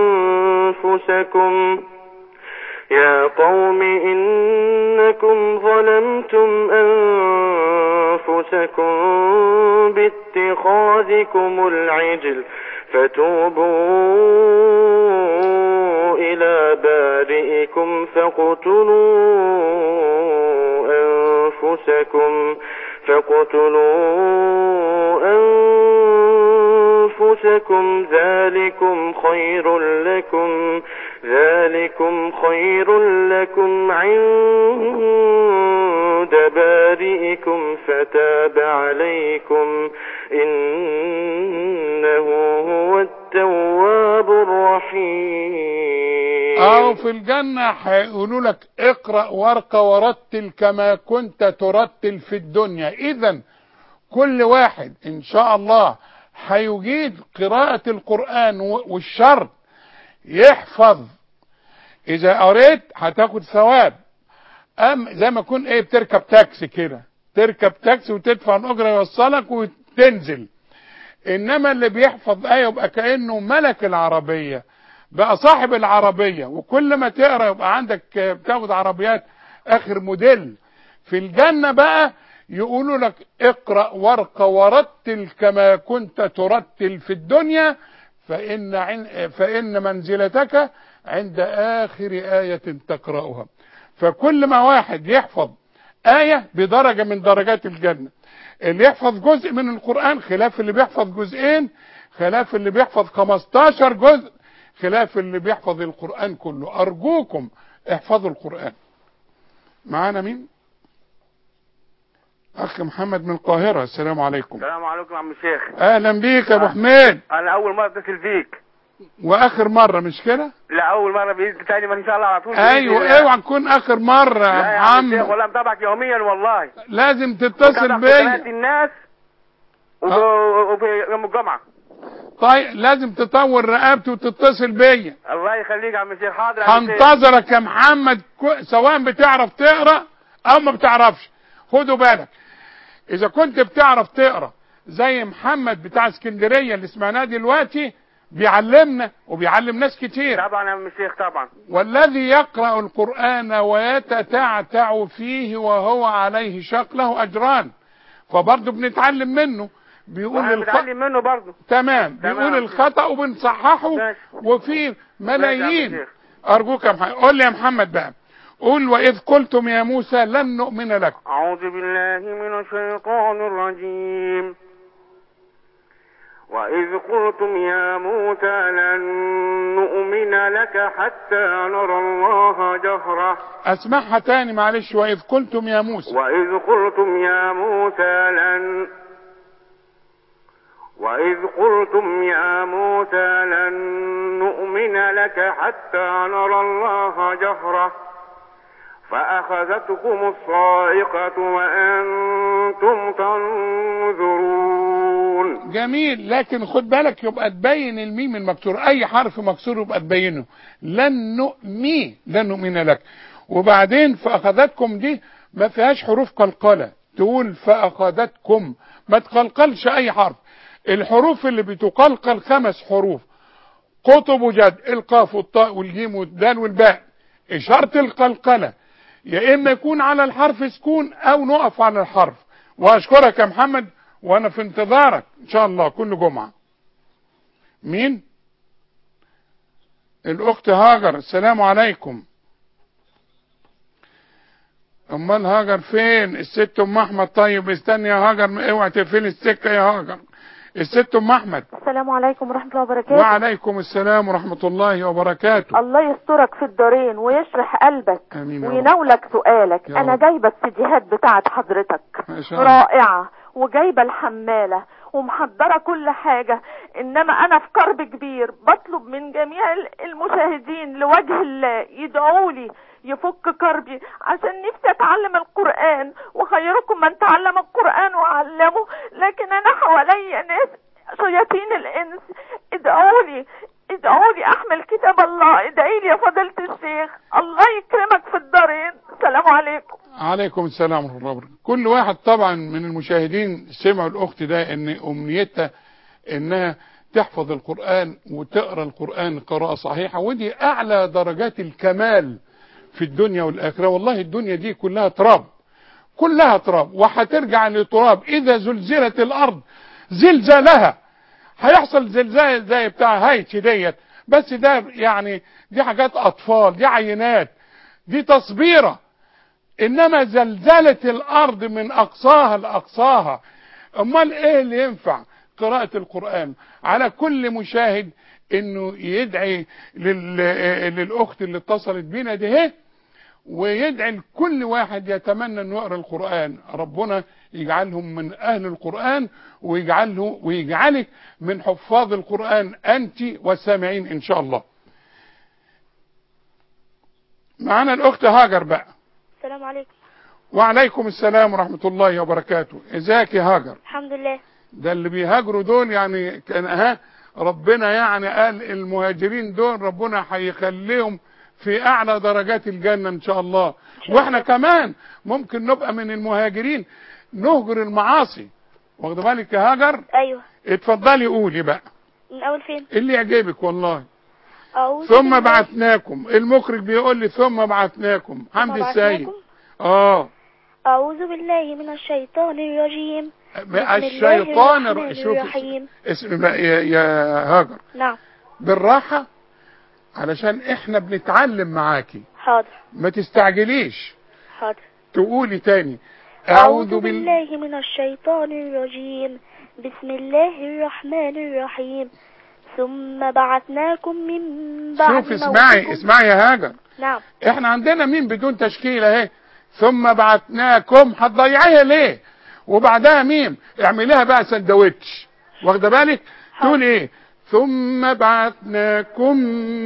أنفسكم يا قوم إنكم ظلمتم أنفسكم باتخاذكم العجل فتوبوا إلى بارئكم فاقتلوا أنفسكم فاقتلوا أنفسكم ذلكم خير لكم ذلكم خير لكم عند بارئكم فتاب عليكم إنه هو التواب الرحيم او في الجنة هيقولوا لك اقرأ وارقى ورتل كما كنت ترتل في الدنيا اذا كل واحد ان شاء الله هيجيد قراءة القرآن و- والشرط يحفظ اذا قريت هتاخد ثواب ام زي ما يكون ايه بتركب تاكسي كده تركب تاكسي وتدفع الاجره يوصلك وتنزل انما اللي بيحفظ ايه يبقى كانه ملك العربيه بقى صاحب العربيه وكل ما تقرا يبقى عندك آه، بتاخد عربيات اخر موديل في الجنه بقى يقولوا لك اقرا وارقى ورتل كما كنت ترتل في الدنيا فان عن فان منزلتك عند اخر ايه تقراها فكل ما واحد يحفظ آية بدرجة من درجات الجنة اللي يحفظ جزء من القرآن خلاف اللي بيحفظ جزئين خلاف اللي بيحفظ 15 جزء خلاف اللي بيحفظ القرآن كله أرجوكم احفظوا القرآن معانا مين أخ محمد من القاهرة السلام عليكم السلام عليكم يا عم الشيخ أهلا بيك يا أبو حميد انا اول مره اتصل بيك وآخر مرة مش كده لا اول مره باذن تاني ما ان شاء الله على طول أيوة بإذن الله. اوعى تكون آخر مرة لا يا يا عم الشيخ محمد والله متابعك يوميا والله لازم تتصل متابع بيا قناة الناس وب- وب- يوم الجمعه طيب لازم تطور رقبتي وتتصل بيا الله يخليك يا عم الشيخ حاضر يا عم الشيخ. هنتظرك يا محمد كو- سواء بتعرف تقرا او ما بتعرفش خدوا بالك اذا كنت بتعرف تقرا زي محمد بتاع اسكندريه اللي سمعناه دلوقتي بيعلمنا وبيعلم ناس كتير طبعا يا عم الشيخ طبعا والذي يقرا القران ويتتعتع فيه وهو عليه شق له اجران فبرضه بنتعلم منه بيقول واحنا الخ... بنتعلم منه برضه تمام تمام. بيقول الخطأ وبنصححه وفي ملايين ماشي يا عم أرجوك يا محمد قول لي يا محمد بقى قول وإذ قلتم يا موسى لن نؤمن لك أعوذ بالله من الشيطان الرجيم وإذ قلتم يا موسى لن نؤمن لك حتى نرى الله جهرة أسمعها تاني معلش وإذ قلتم يا موسى وإذ قلتم يا موسى لن وإذ قلتم يا موسى لن نؤمن لك حتى نرى الله جهرة فأخذتكم الصاعقة وأنتم تنظرون جميل لكن خد بالك يبقى تبين الميم المكسور اي حرف مكسور يبقى تبينه لن نؤمي لن نؤمن لك وبعدين فاخذتكم دي ما فيهاش حروف قلقله تقول فاخذتكم ما تقلقلش اي حرف الحروف اللي بتقلقل خمس حروف قطب وجد القاف والطاء والجيم والدال والباء اشاره القلقله يا اما يكون على الحرف سكون او نقف على الحرف واشكرك يا محمد وانا في انتظارك ان شاء الله كل جمعة مين الاخت هاجر السلام عليكم امال هاجر فين الست ام احمد طيب استني يا هاجر اوعي تقفلي السكه يا هاجر الست ام احمد السلام عليكم ورحمة الله وبركاته وعليكم السلام ورحمة الله وبركاته الله يسترك في الدارين ويشرح قلبك امين يا رب. ويناولك سؤالك يا انا رب. جايبة السيديهات بتاعت حضرتك ما شاء الله رائعة وجايبة الحمالة ومحضرة كل حاجة انما انا في كرب كبير بطلب من جميع ال- المشاهدين لوجه الله يدعوا لي يفك كربي عشان نفسي اتعلم القرآن وخيركم من تعلم القرآن وعلمه لكن انا حواليا ناس شياطين الانس ادعوا لي ادعوا لي احمل كتاب الله ادعي لي يا فضيلة الشيخ الله يكرمك في الدارين السلام عليكم عليكم السلام ورحمة الله وبركاته كل واحد طبعا من المشاهدين سمعوا الأخت ده إن أمنيتها إنها تحفظ القرآن وتقرأ القرآن قراءة صحيحة ودي أعلى درجات الكمال في الدنيا والآخرة والله الدنيا دي كلها تراب كلها تراب وهترجع لتراب إذا زلزلت الأرض زلزالها هيحصل زلزال زي بتاع هايتي ديت بس ده يعني دي حاجات أطفال دي عينات دي تصبيره انما زلزلة الارض من اقصاها لاقصاها امال ايه اللي ينفع قراءة القرآن على كل مشاهد انه يدعي لل... للاخت اللي اتصلت بينا دي اهي ويدعي لكل واحد يتمنى انه يقرا القرآن ربنا يجعلهم من اهل القرآن ويجعله ويجعلك من حفاظ القرآن انت والسامعين ان شاء الله معانا الاخت هاجر بقى السلام عليكم وعليكم السلام ورحمة الله وبركاته ازيك يا هاجر الحمد لله ده اللي بيهاجروا دول يعني كان ها ربنا يعني قال المهاجرين دول ربنا هيخليهم في اعلى درجات الجنة ان شاء الله واحنا كمان ممكن نبقى من المهاجرين نهجر المعاصي واخد بالك يا هاجر ايوه اتفضلي قولي بقى من اول فين اللي يعجبك والله اعوذ ثم بالله- بعثناكم المخرج بيقول لي ثم بعثناكم حمد السيد بعثناكم؟ اه اعوذ بالله من الشيطان الرجيم بسم الشيطان الله الر- الرحمن شوف الرحيم اسم يا, يا هاجر نعم بالراحة علشان احنا بنتعلم معاكي حاضر ما تستعجليش حاضر تقولي تاني أعوذ بالله من الشيطان الرجيم بسم الله الرحمن الرحيم ثم بعثناكم من بعد شوف اسمعي موتكم- اسمعي يا هاجر نعم احنا عندنا مين بدون تشكيل اهي ثم بعثناكم هتضيعيها ليه وبعدها ميم اعمليها بقى سندوتش واخده بالك تقول ايه ثم بعثناكم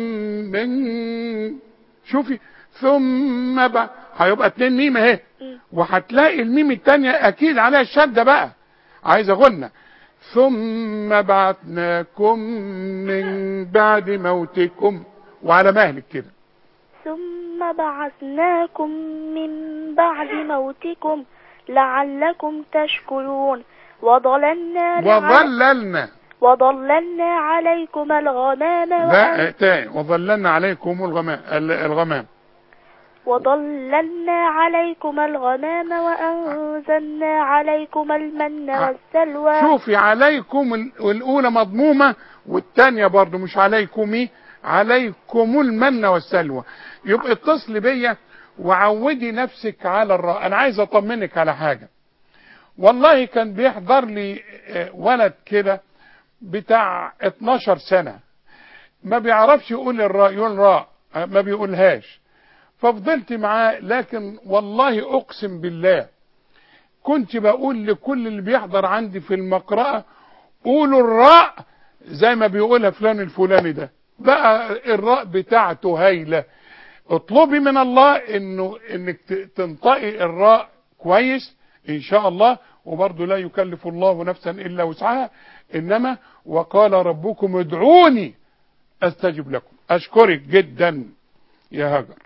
من شوفي ثم ب... هيبقى اتنين ميم اهي وهتلاقي الميم التانية اكيد عليها الشدة بقى عايز غنى ثم بعثناكم من بعد موتكم وعلى مهلك كده ثم بعثناكم من بعد موتكم لعلكم تشكرون وظللنا وظللنا وظللنا عليكم الغمام لا وأن... تاني وظللنا عليكم الغمام ال- الغمام وظللنا عليكم الغمام وأنزلنا عليكم المن والسلوى شوفي عليكم ال- الاولى مضمومه والثانيه برضو مش عليكم عليكم المن والسلوى يبقى اتصلي بيا وعودي نفسك على الراء انا عايز اطمنك على حاجه والله كان بيحضر لي آه، ولد كده بتاع 12 سنه ما بيعرفش يقول الراء يقول راء آه، ما بيقولهاش ففضلت معاه لكن والله اقسم بالله كنت بقول لكل اللي بيحضر عندي في المقرأة قولوا الراء زي ما بيقولها فلان الفلاني ده بقى الراء بتاعته هايلة اطلبي من الله انه انك ت- تنطقي الراء كويس ان شاء الله وبرضه لا يكلف الله نفسا الا وسعها انما وقال ربكم ادعوني استجب لكم اشكرك جدا يا هاجر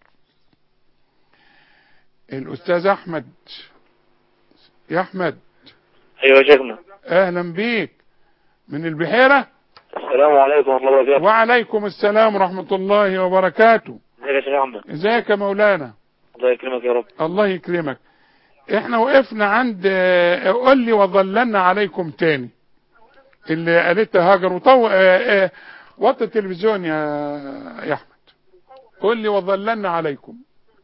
الاستاذ احمد يا احمد ايوه يا شيخنا اهلا بيك من البحيره السلام عليكم ورحمه الله وبركاته وعليكم السلام ورحمه الله وبركاته ازيك يا شيخ احمد ازيك يا مولانا الله يكرمك يا رب الله يكرمك احنا وقفنا عند آه، قل لي وظللنا عليكم تاني اللي قالتها هاجر وطو آه، آه، وطي التلفزيون يا يا احمد قل لي وظللنا عليكم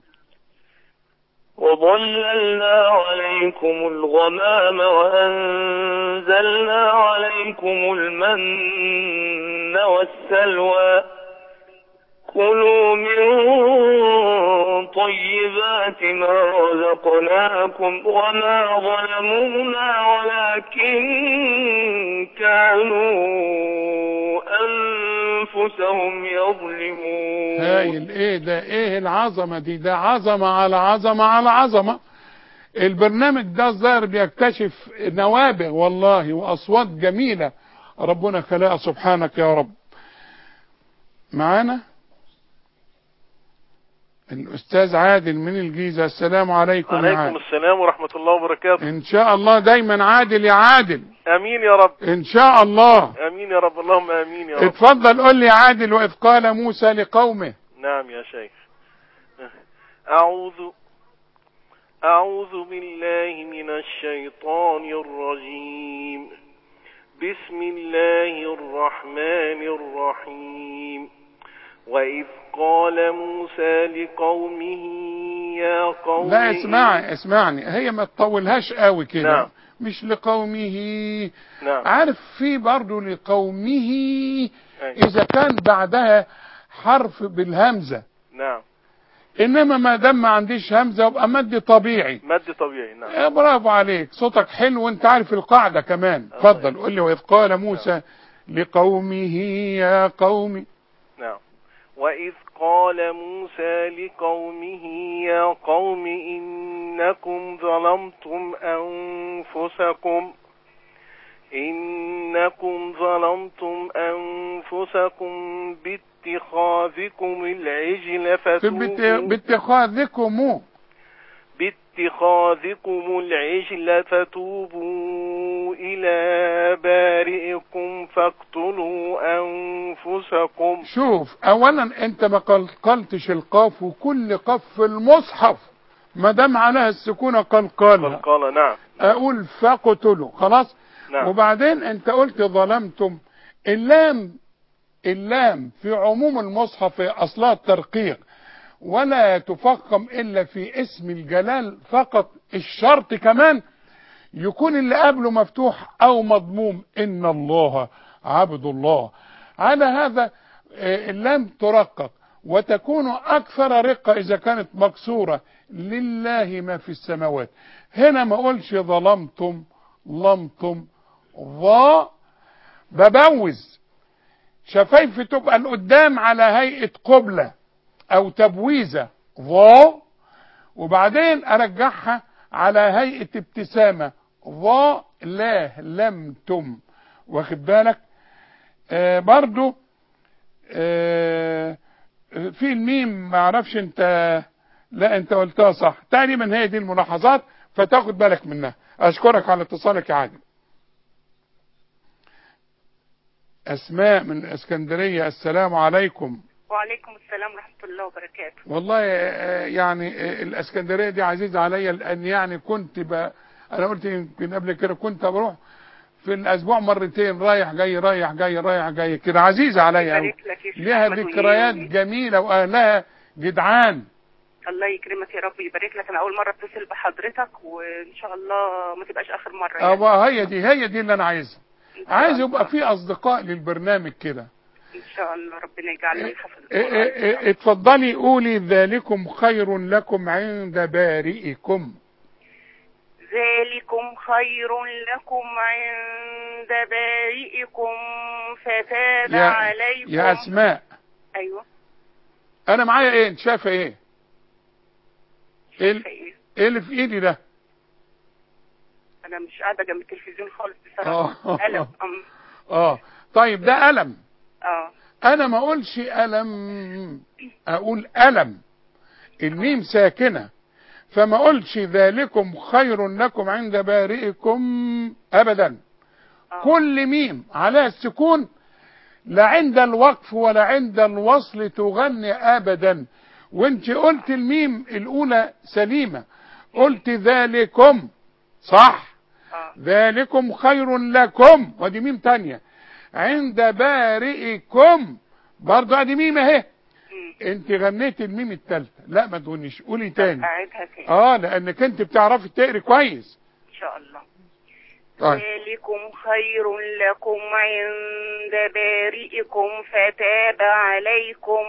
وظللنا عليكم الغمام وأنزلنا عليكم المن والسلوى كلوا من طيبات ما رزقناكم وما ظلمونا ولكن كانوا أنفسهم يظلمون هايل ايه ده ايه العظمة دي ده عظمة على عظمة على عظمة البرنامج ده الظاهر بيكتشف نوابغ والله واصوات جميلة ربنا خلقها سبحانك يا رب معانا الاستاذ عادل من الجيزة السلام عليكم يا عليكم عادل السلام ورحمة الله وبركاته ان شاء الله دايما عادل يا عادل امين يا رب ان شاء الله امين يا رب اللهم امين يا رب اتفضل قول لي يا عادل واذ قال موسى لقومه نعم يا شيخ اعوذ اعوذ بالله من الشيطان الرجيم بسم الله الرحمن الرحيم وإذ قال موسى لقومه يا قوم لا اسمعي اسمعني هي ما تطولهاش قوي كده نعم. مش لقومه نعم عارف في برضه لقومه أيوة. اذا كان بعدها حرف بالهمزة نعم انما ما دام ما عنديش همزة يبقى مد طبيعي مد طبيعي نعم يا برافو عليك صوتك حلو وانت عارف القاعدة كمان اتفضل قول لي واذ قال موسى لقومه يا قوم نعم وإذ قال موسى لقومه يا قوم إنكم ظلمتم أنفسكم إنكم ظلمتم أنفسكم باتخاذكم العجل في بت- فتوبوا باتخاذكم باتخاذكم العجل فتوبوا إلى بارئكم فاقتلوا أنفسكم شوف اولا انت ما قلقلتش القاف وكل قاف في المصحف ما دام عليها السكونة قلقلها قال نعم اقول فقتلوا خلاص نعم. وبعدين انت قلت ظلمتم اللام اللام في عموم المصحف اصلها الترقيق ولا تفخم الا في اسم الجلال فقط الشرط كمان يكون اللي قبله مفتوح او مضموم ان الله عبد الله على هذا آه، اللام ترقق وتكون اكثر رقة اذا كانت مكسورة لله ما في السماوات هنا ما اقولش ظلمتم لمتم ظا ببوز شفايفي تبقى لقدام على هيئة قبلة او تبويزة ظا وبعدين ارجعها على هيئة ابتسامة ظا لا لم تم واخد بالك آه برضو آه في الميم ما اعرفش انت لا انت قلتها صح تقريبا هي دي الملاحظات فتاخد بالك منها اشكرك على اتصالك يا عادل اسماء من اسكندرية السلام عليكم وعليكم السلام ورحمة الله وبركاته والله آه، يعني آه، الاسكندريه دي عزيزه عليا لان يعني كنت ب... انا قلت يمكن قبل كده كنت بروح في الاسبوع مرتين رايح جاي رايح جاي رايح جاي كده عزيزه عليا قوي يبارك لك يا شيخ ليها أحمد ذكريات وي- جميله واهلها جدعان الله يكرمك يا رب يبارك لك انا اول مرة اتصل بحضرتك وان شاء الله ما تبقاش اخر مرة يعني. اه هي دي هي دي اللي انا عايزها عايز يبقى في اصدقاء للبرنامج كده ان شاء الله ربنا يجعلنا من حفظ إيه إيه إيه اتفضلي قولي ذلكم خير لكم عند بارئكم ذلكم خير لكم عند عند بارئكم فتاب يا عليكم يا اسماء ايوه انا معايا ايه انت شايفه ايه ايه ال- ايه ايه اللي في ايدي ده انا مش قاعده جنب التلفزيون خالص اه بصراحه قلم أم. اه طيب ده ألم اه انا ما اقولش ألم اقول ألم الميم ساكنة فما اقولش ذلكم خير لكم عند بارئكم ابدا كل ميم على السكون لا عند الوقف ولا عند الوصل تغني ابدا وانت قلت الميم الاولى سليمة قلت ذلكم صح ذلكم خير لكم ودي ميم تانية عند بارئكم برضه ادي ميم اهي انت غنيت الميم التالتة لا ما تغنيش قولي تاني اعيدها تاني اه لانك انت بتعرفي تقري كويس ان شاء الله طيب ذلكم خير لكم عند بارئكم فتاب عليكم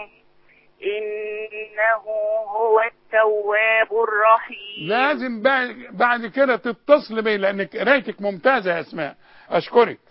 إنه هو التواب الرحيم لازم بعد, بعد كده تتصل بي لانك قرايتك ممتازة يا اسماء اشكرك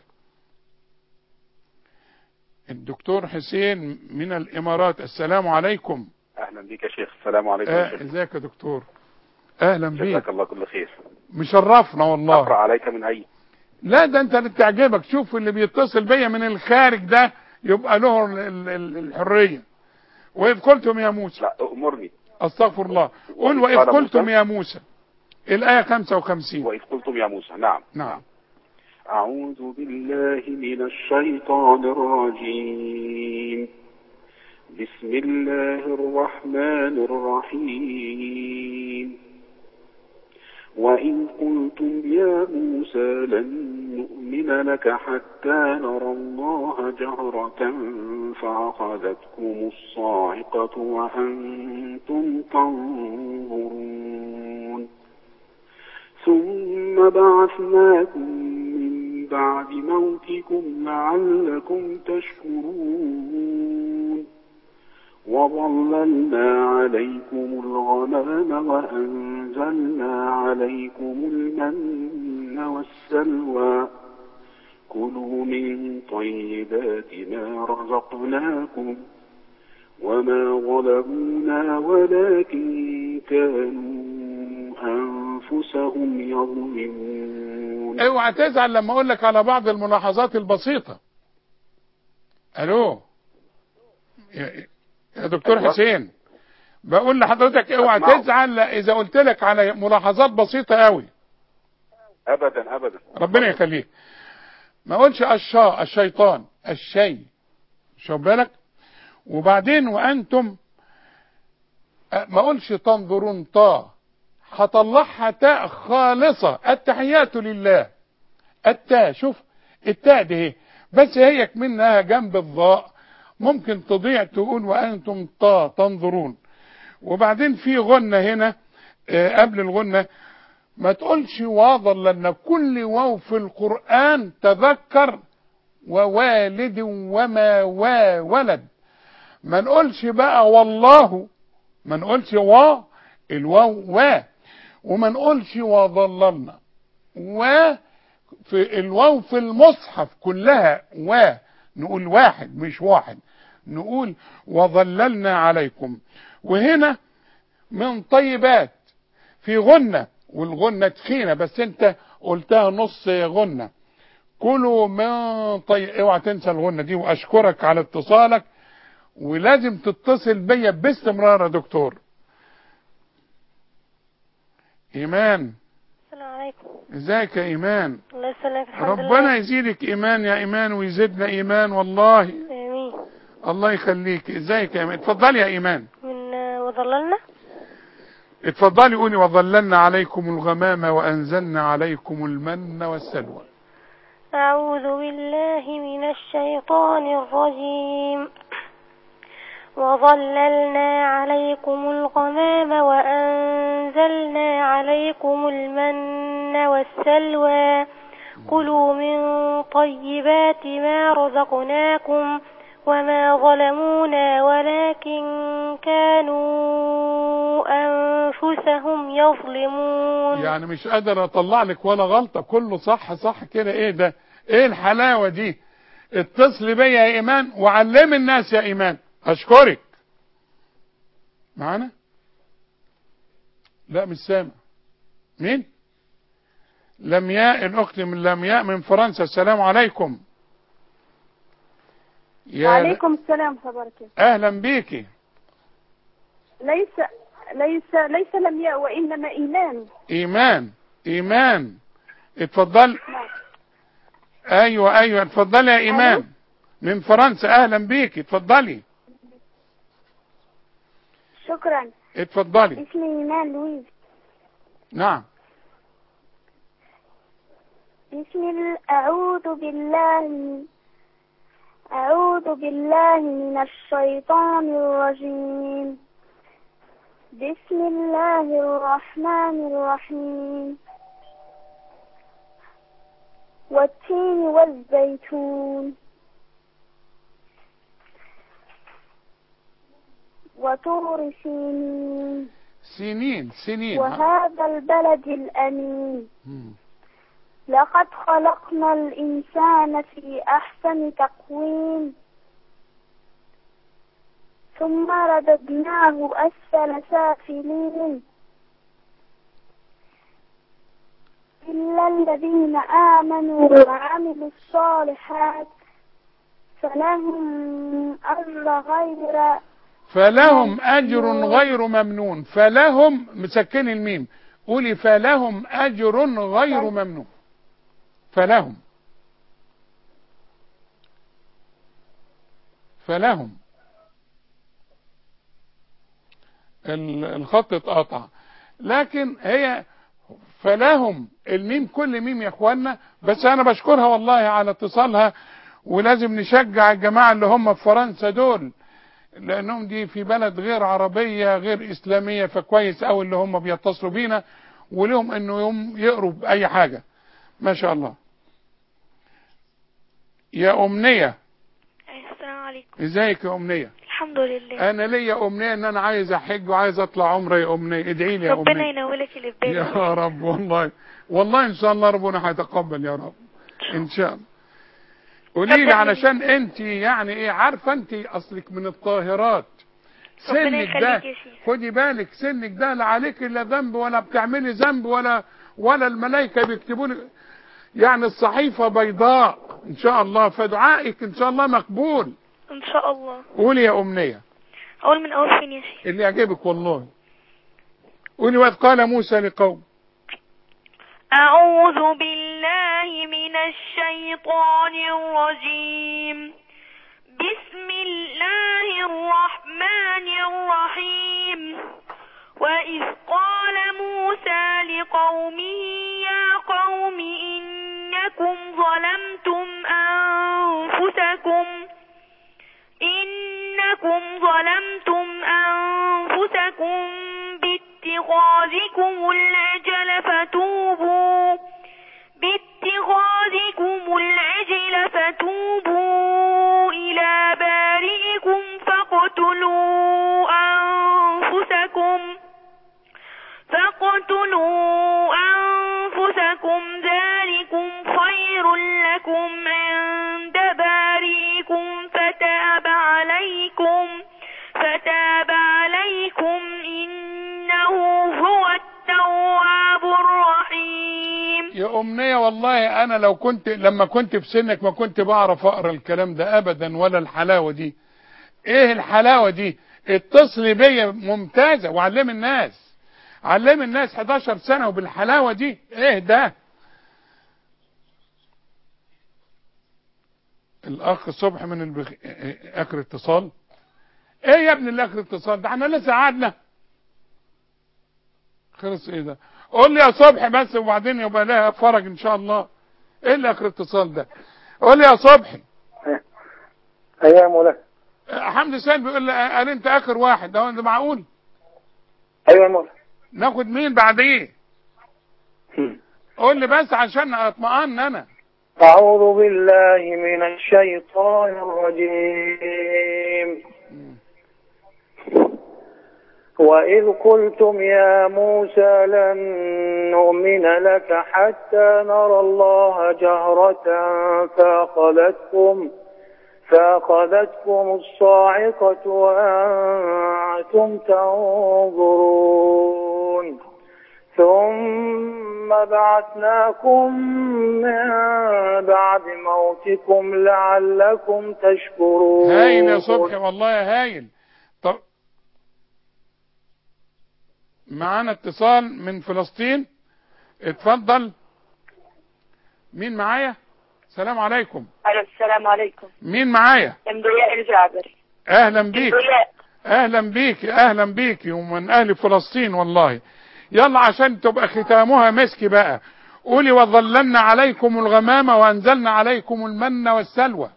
الدكتور حسين من الامارات السلام عليكم اهلا بك يا شيخ السلام عليكم يا آه شيخ ازيك يا دكتور اهلا بيك جزاك الله كل خير مشرفنا والله اقرا عليك من اي لا ده انت اللي تعجبك شوف اللي بيتصل بيا من الخارج ده يبقى له ال- ال- ال- الحرية وإذ قلتم يا موسى لا امرني استغفر الله قل وإذ قال قلتم موسى. يا موسى الآية 55 واذ قلتم يا موسى نعم نعم أعوذ بالله من الشيطان الرجيم بسم الله الرحمن الرحيم وإن قلتم يا موسى لن نؤمن لك حتى نرى الله جهرة فأخذتكم الصاعقة وأنتم تنظرون ثم بعثناكم من بعد موتكم لعلكم تشكرون وظللنا عليكم الغمام وأنزلنا عليكم المن والسلوى كلوا من طيبات ما رزقناكم وما ظلمونا ولكن كانوا أنفسهم يظلمون اوعى تزعل لما اقول لك على بعض الملاحظات البسيطة الو يا, يا دكتور أيوة. حسين بقول لحضرتك اوعى أسمعه. تزعل اذا قلت لك على ملاحظات بسيطة قوي ابدا ابدا ربنا يخليك ما اقولش الشا الشيطان الشيء شوف بالك وبعدين وانتم أه، ما اقولش تنظرون طا هطلعها تاء خالصة التحيات لله التاء شوف التاء دي اهي بس هيك منها جنب الضاء ممكن تضيع تقول وانتم طا تنظرون وبعدين في غنة هنا آه، قبل الغنة ما تقولش واضل لان كل واو في القرآن تذكر ووالد وما وولد ما نقولش بقى والله ما نقولش وا الواو وا وما نقولش وظللنا و في الواو في المصحف كلها و نقول واحد مش واحد نقول وظللنا عليكم وهنا من طيبات في غنة والغنة تخينة بس انت قلتها نص غنة كلوا من طيب اوعى تنسى الغنة دي واشكرك على اتصالك ولازم تتصل بيا باستمرار يا دكتور ايمان السلام عليكم ازيك يا ايمان الله يسلمك الحمد ربنا لله يزيدك ايمان يا ايمان ويزيدنا ايمان والله امين الله يخليك ازيك يا ايمان اتفضلي يا ايمان من آه، وظللنا اتفضلي قولي وظللنا عليكم الغمام وانزلنا عليكم المن والسلوى أعوذ بالله من الشيطان الرجيم وظللنا عليكم الغمام وأنزلنا عليكم المن والسلوى كلوا من طيبات ما رزقناكم وما ظلمونا ولكن كانوا أنفسهم يظلمون يعني مش قادر اطلع لك ولا غلطة كله صح صح كده ايه ده ايه الحلاوة دي اتصل بيا يا ايمان وعلم الناس يا ايمان اشكرك معانا لا مش سامع مين لمياء الاخت من لمياء من فرنسا السلام عليكم يا وعليكم السلام ورحمة الله وبركاته اهلا بيكي ليس ليس ليس لمياء وإنما إيمان ايمان ايمان اتفضل ايوه ايوه اتفضلي يا ايمان من فرنسا اهلا بيكي اتفضلي شكرا اتفضلي اسمي إيمان لويز نعم بسم الله أعوذ بالله أعوذ بالله من الشيطان الرجيم بسم الله الرحمن الرحيم والتين والزيتون وطور سينين سنين سنين وهذا البلد الأمين مم. لقد خلقنا الإنسان في أحسن تقويم ثم رددناه أسفل سافلين إلا الذين آمنوا وعملوا الصالحات فلهم أجر غير فلهم اجر غير ممنون فلهم مسكن الميم قولي فلهم اجر غير ممنون فلهم فلهم ال- الخط اتقطع لكن هي فلهم الميم كل ميم يا اخوانا بس انا بشكرها والله على اتصالها ولازم نشجع الجماعه اللي هم في فرنسا دول لانهم دي في بلد غير عربيه غير اسلاميه فكويس قوي اللي هم بيتصلوا بينا ولهم انه يوم يقروا باي حاجه ما شاء الله يا امنيه السلام عليكم ازيك يا امنيه الحمد لله انا ليا امنيه ان انا عايز احج وعايز اطلع عمره يا امنيه ادعي لي يا ربنا امنيه ينولك اللي في بالك يا رب والله والله ان شاء الله ربنا هيتقبل يا رب ان شاء الله قولي لي ربنا علشان انت يعني ايه عارفه انت اصلك من الطاهرات ربنا سنك ده يخليك يا شيخ. خدي بالك سنك ده لا عليك الا ذنب ولا بتعملي ذنب ولا ولا الملائكه بيكتبوا لك يعني الصحيفه بيضاء ان شاء الله فدعائك ان شاء الله مقبول ان شاء الله قولي يا امنيه اول من اول فين يا شيخ اللي يعجبك والله قولي وإذ قال موسى لقوم أعوذ بالله من الشيطان الرجيم بسم الله الرحمن الرحيم وإذ قال موسى لقومه يا قوم إنكم ظلمتم أنفسكم إنكم ظلمتم أنفسكم باتخاذكم العجل فتوبوا باتخاذكم العجل فتوبوا إلى بارئكم فاقتلوا أنفسكم فاقتلوا أنفسكم ذلكم خير لكم عند بارئكم فتاب عليكم فتاب عليكم إنه هو التواب الرحيم يا أمنية والله أنا لو كنت لما كنت في سنك ما كنت بعرف أقرأ الكلام ده أبدا ولا الحلاوة دي إيه الحلاوة دي اتصلي بيا ممتازة وعلم الناس علم الناس 11 سنة وبالحلاوة دي إيه ده الأخ صبح من البخ... آخر اتصال إيه يا ابن الآخر اتصال ده احنا لسه قعدنا خلص إيه ده قول لي يا صبحي بس وبعدين يبقى لها فرج ان شاء الله ايه اللي اخر اتصال ده قول لي يا صبحي ايوه يا مولانا حمدي سيد بيقول لي قال انت اخر واحد ده ده معقول ايوه يا مولانا ناخد مين بعديه قول لي بس عشان اطمئن انا أعوذ بالله من الشيطان الرجيم وإذ قلتم يا موسى لن نؤمن لك حتى نرى الله جهرة فأخذتكم فأخذتكم الصاعقة وأنتم تنظرون ثم بعثناكم من بعد موتكم لعلكم تشكرون هايل يا صبحي والله هايل طب معانا اتصال من فلسطين اتفضل مين معايا السلام عليكم الو السلام عليكم مين معايا ام ضياء الجابر اهلا بيك ضياء اهلا بيك اهلا بيك ومن اهل فلسطين والله يلا عشان تبقى ختامها مسك بقى قولي وظللنا عليكم الغمام وانزلنا عليكم المن والسلوى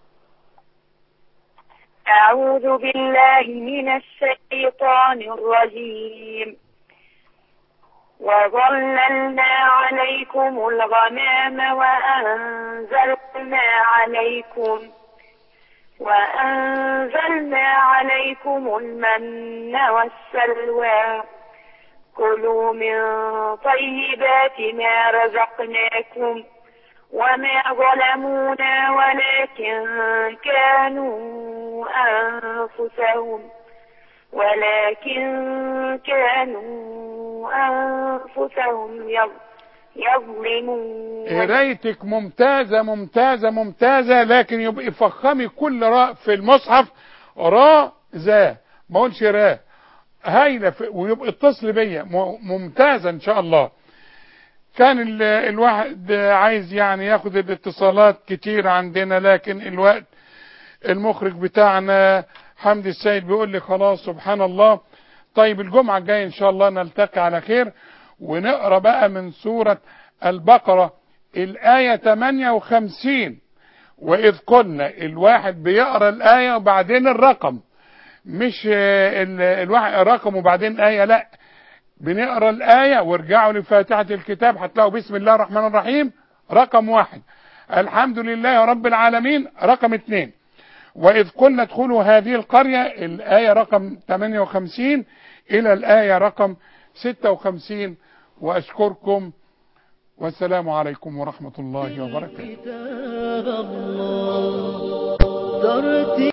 أعوذ بالله من الشيطان الرجيم وظللنا عليكم الغمام وأنزلنا عليكم وأنزلنا عليكم المن والسلوى كلوا من طيبات ما رزقناكم وما ظلمونا ولكن كانوا أنفسهم ولكن كانوا أنفسهم يظلمون قرايتك ممتازة ممتازة ممتازة لكن يبقى فخمي كل راء في المصحف راء ذا ما اقولش راء هايلة ويبقى اتصل بيا ممتازة ان شاء الله كان ال الواحد عايز يعني ياخد الاتصالات كتير عندنا لكن الوقت المخرج بتاعنا حمدي السيد بيقول لي خلاص سبحان الله طيب الجمعة الجاية ان شاء الله نلتقي على خير ونقرا بقى من سورة البقرة الآية 58 وإذ قلنا الواحد بيقرا الآية وبعدين الرقم مش الواحد الرقم وبعدين آية لا بنقرا الآية وارجعوا لفاتحة الكتاب هتلاقوا بسم الله الرحمن الرحيم رقم واحد الحمد لله رب العالمين رقم اثنين وإذ قلنا ادخلوا هذه القرية الآية رقم 58 إلى الآية رقم 56 وأشكركم والسلام عليكم ورحمة الله وبركاته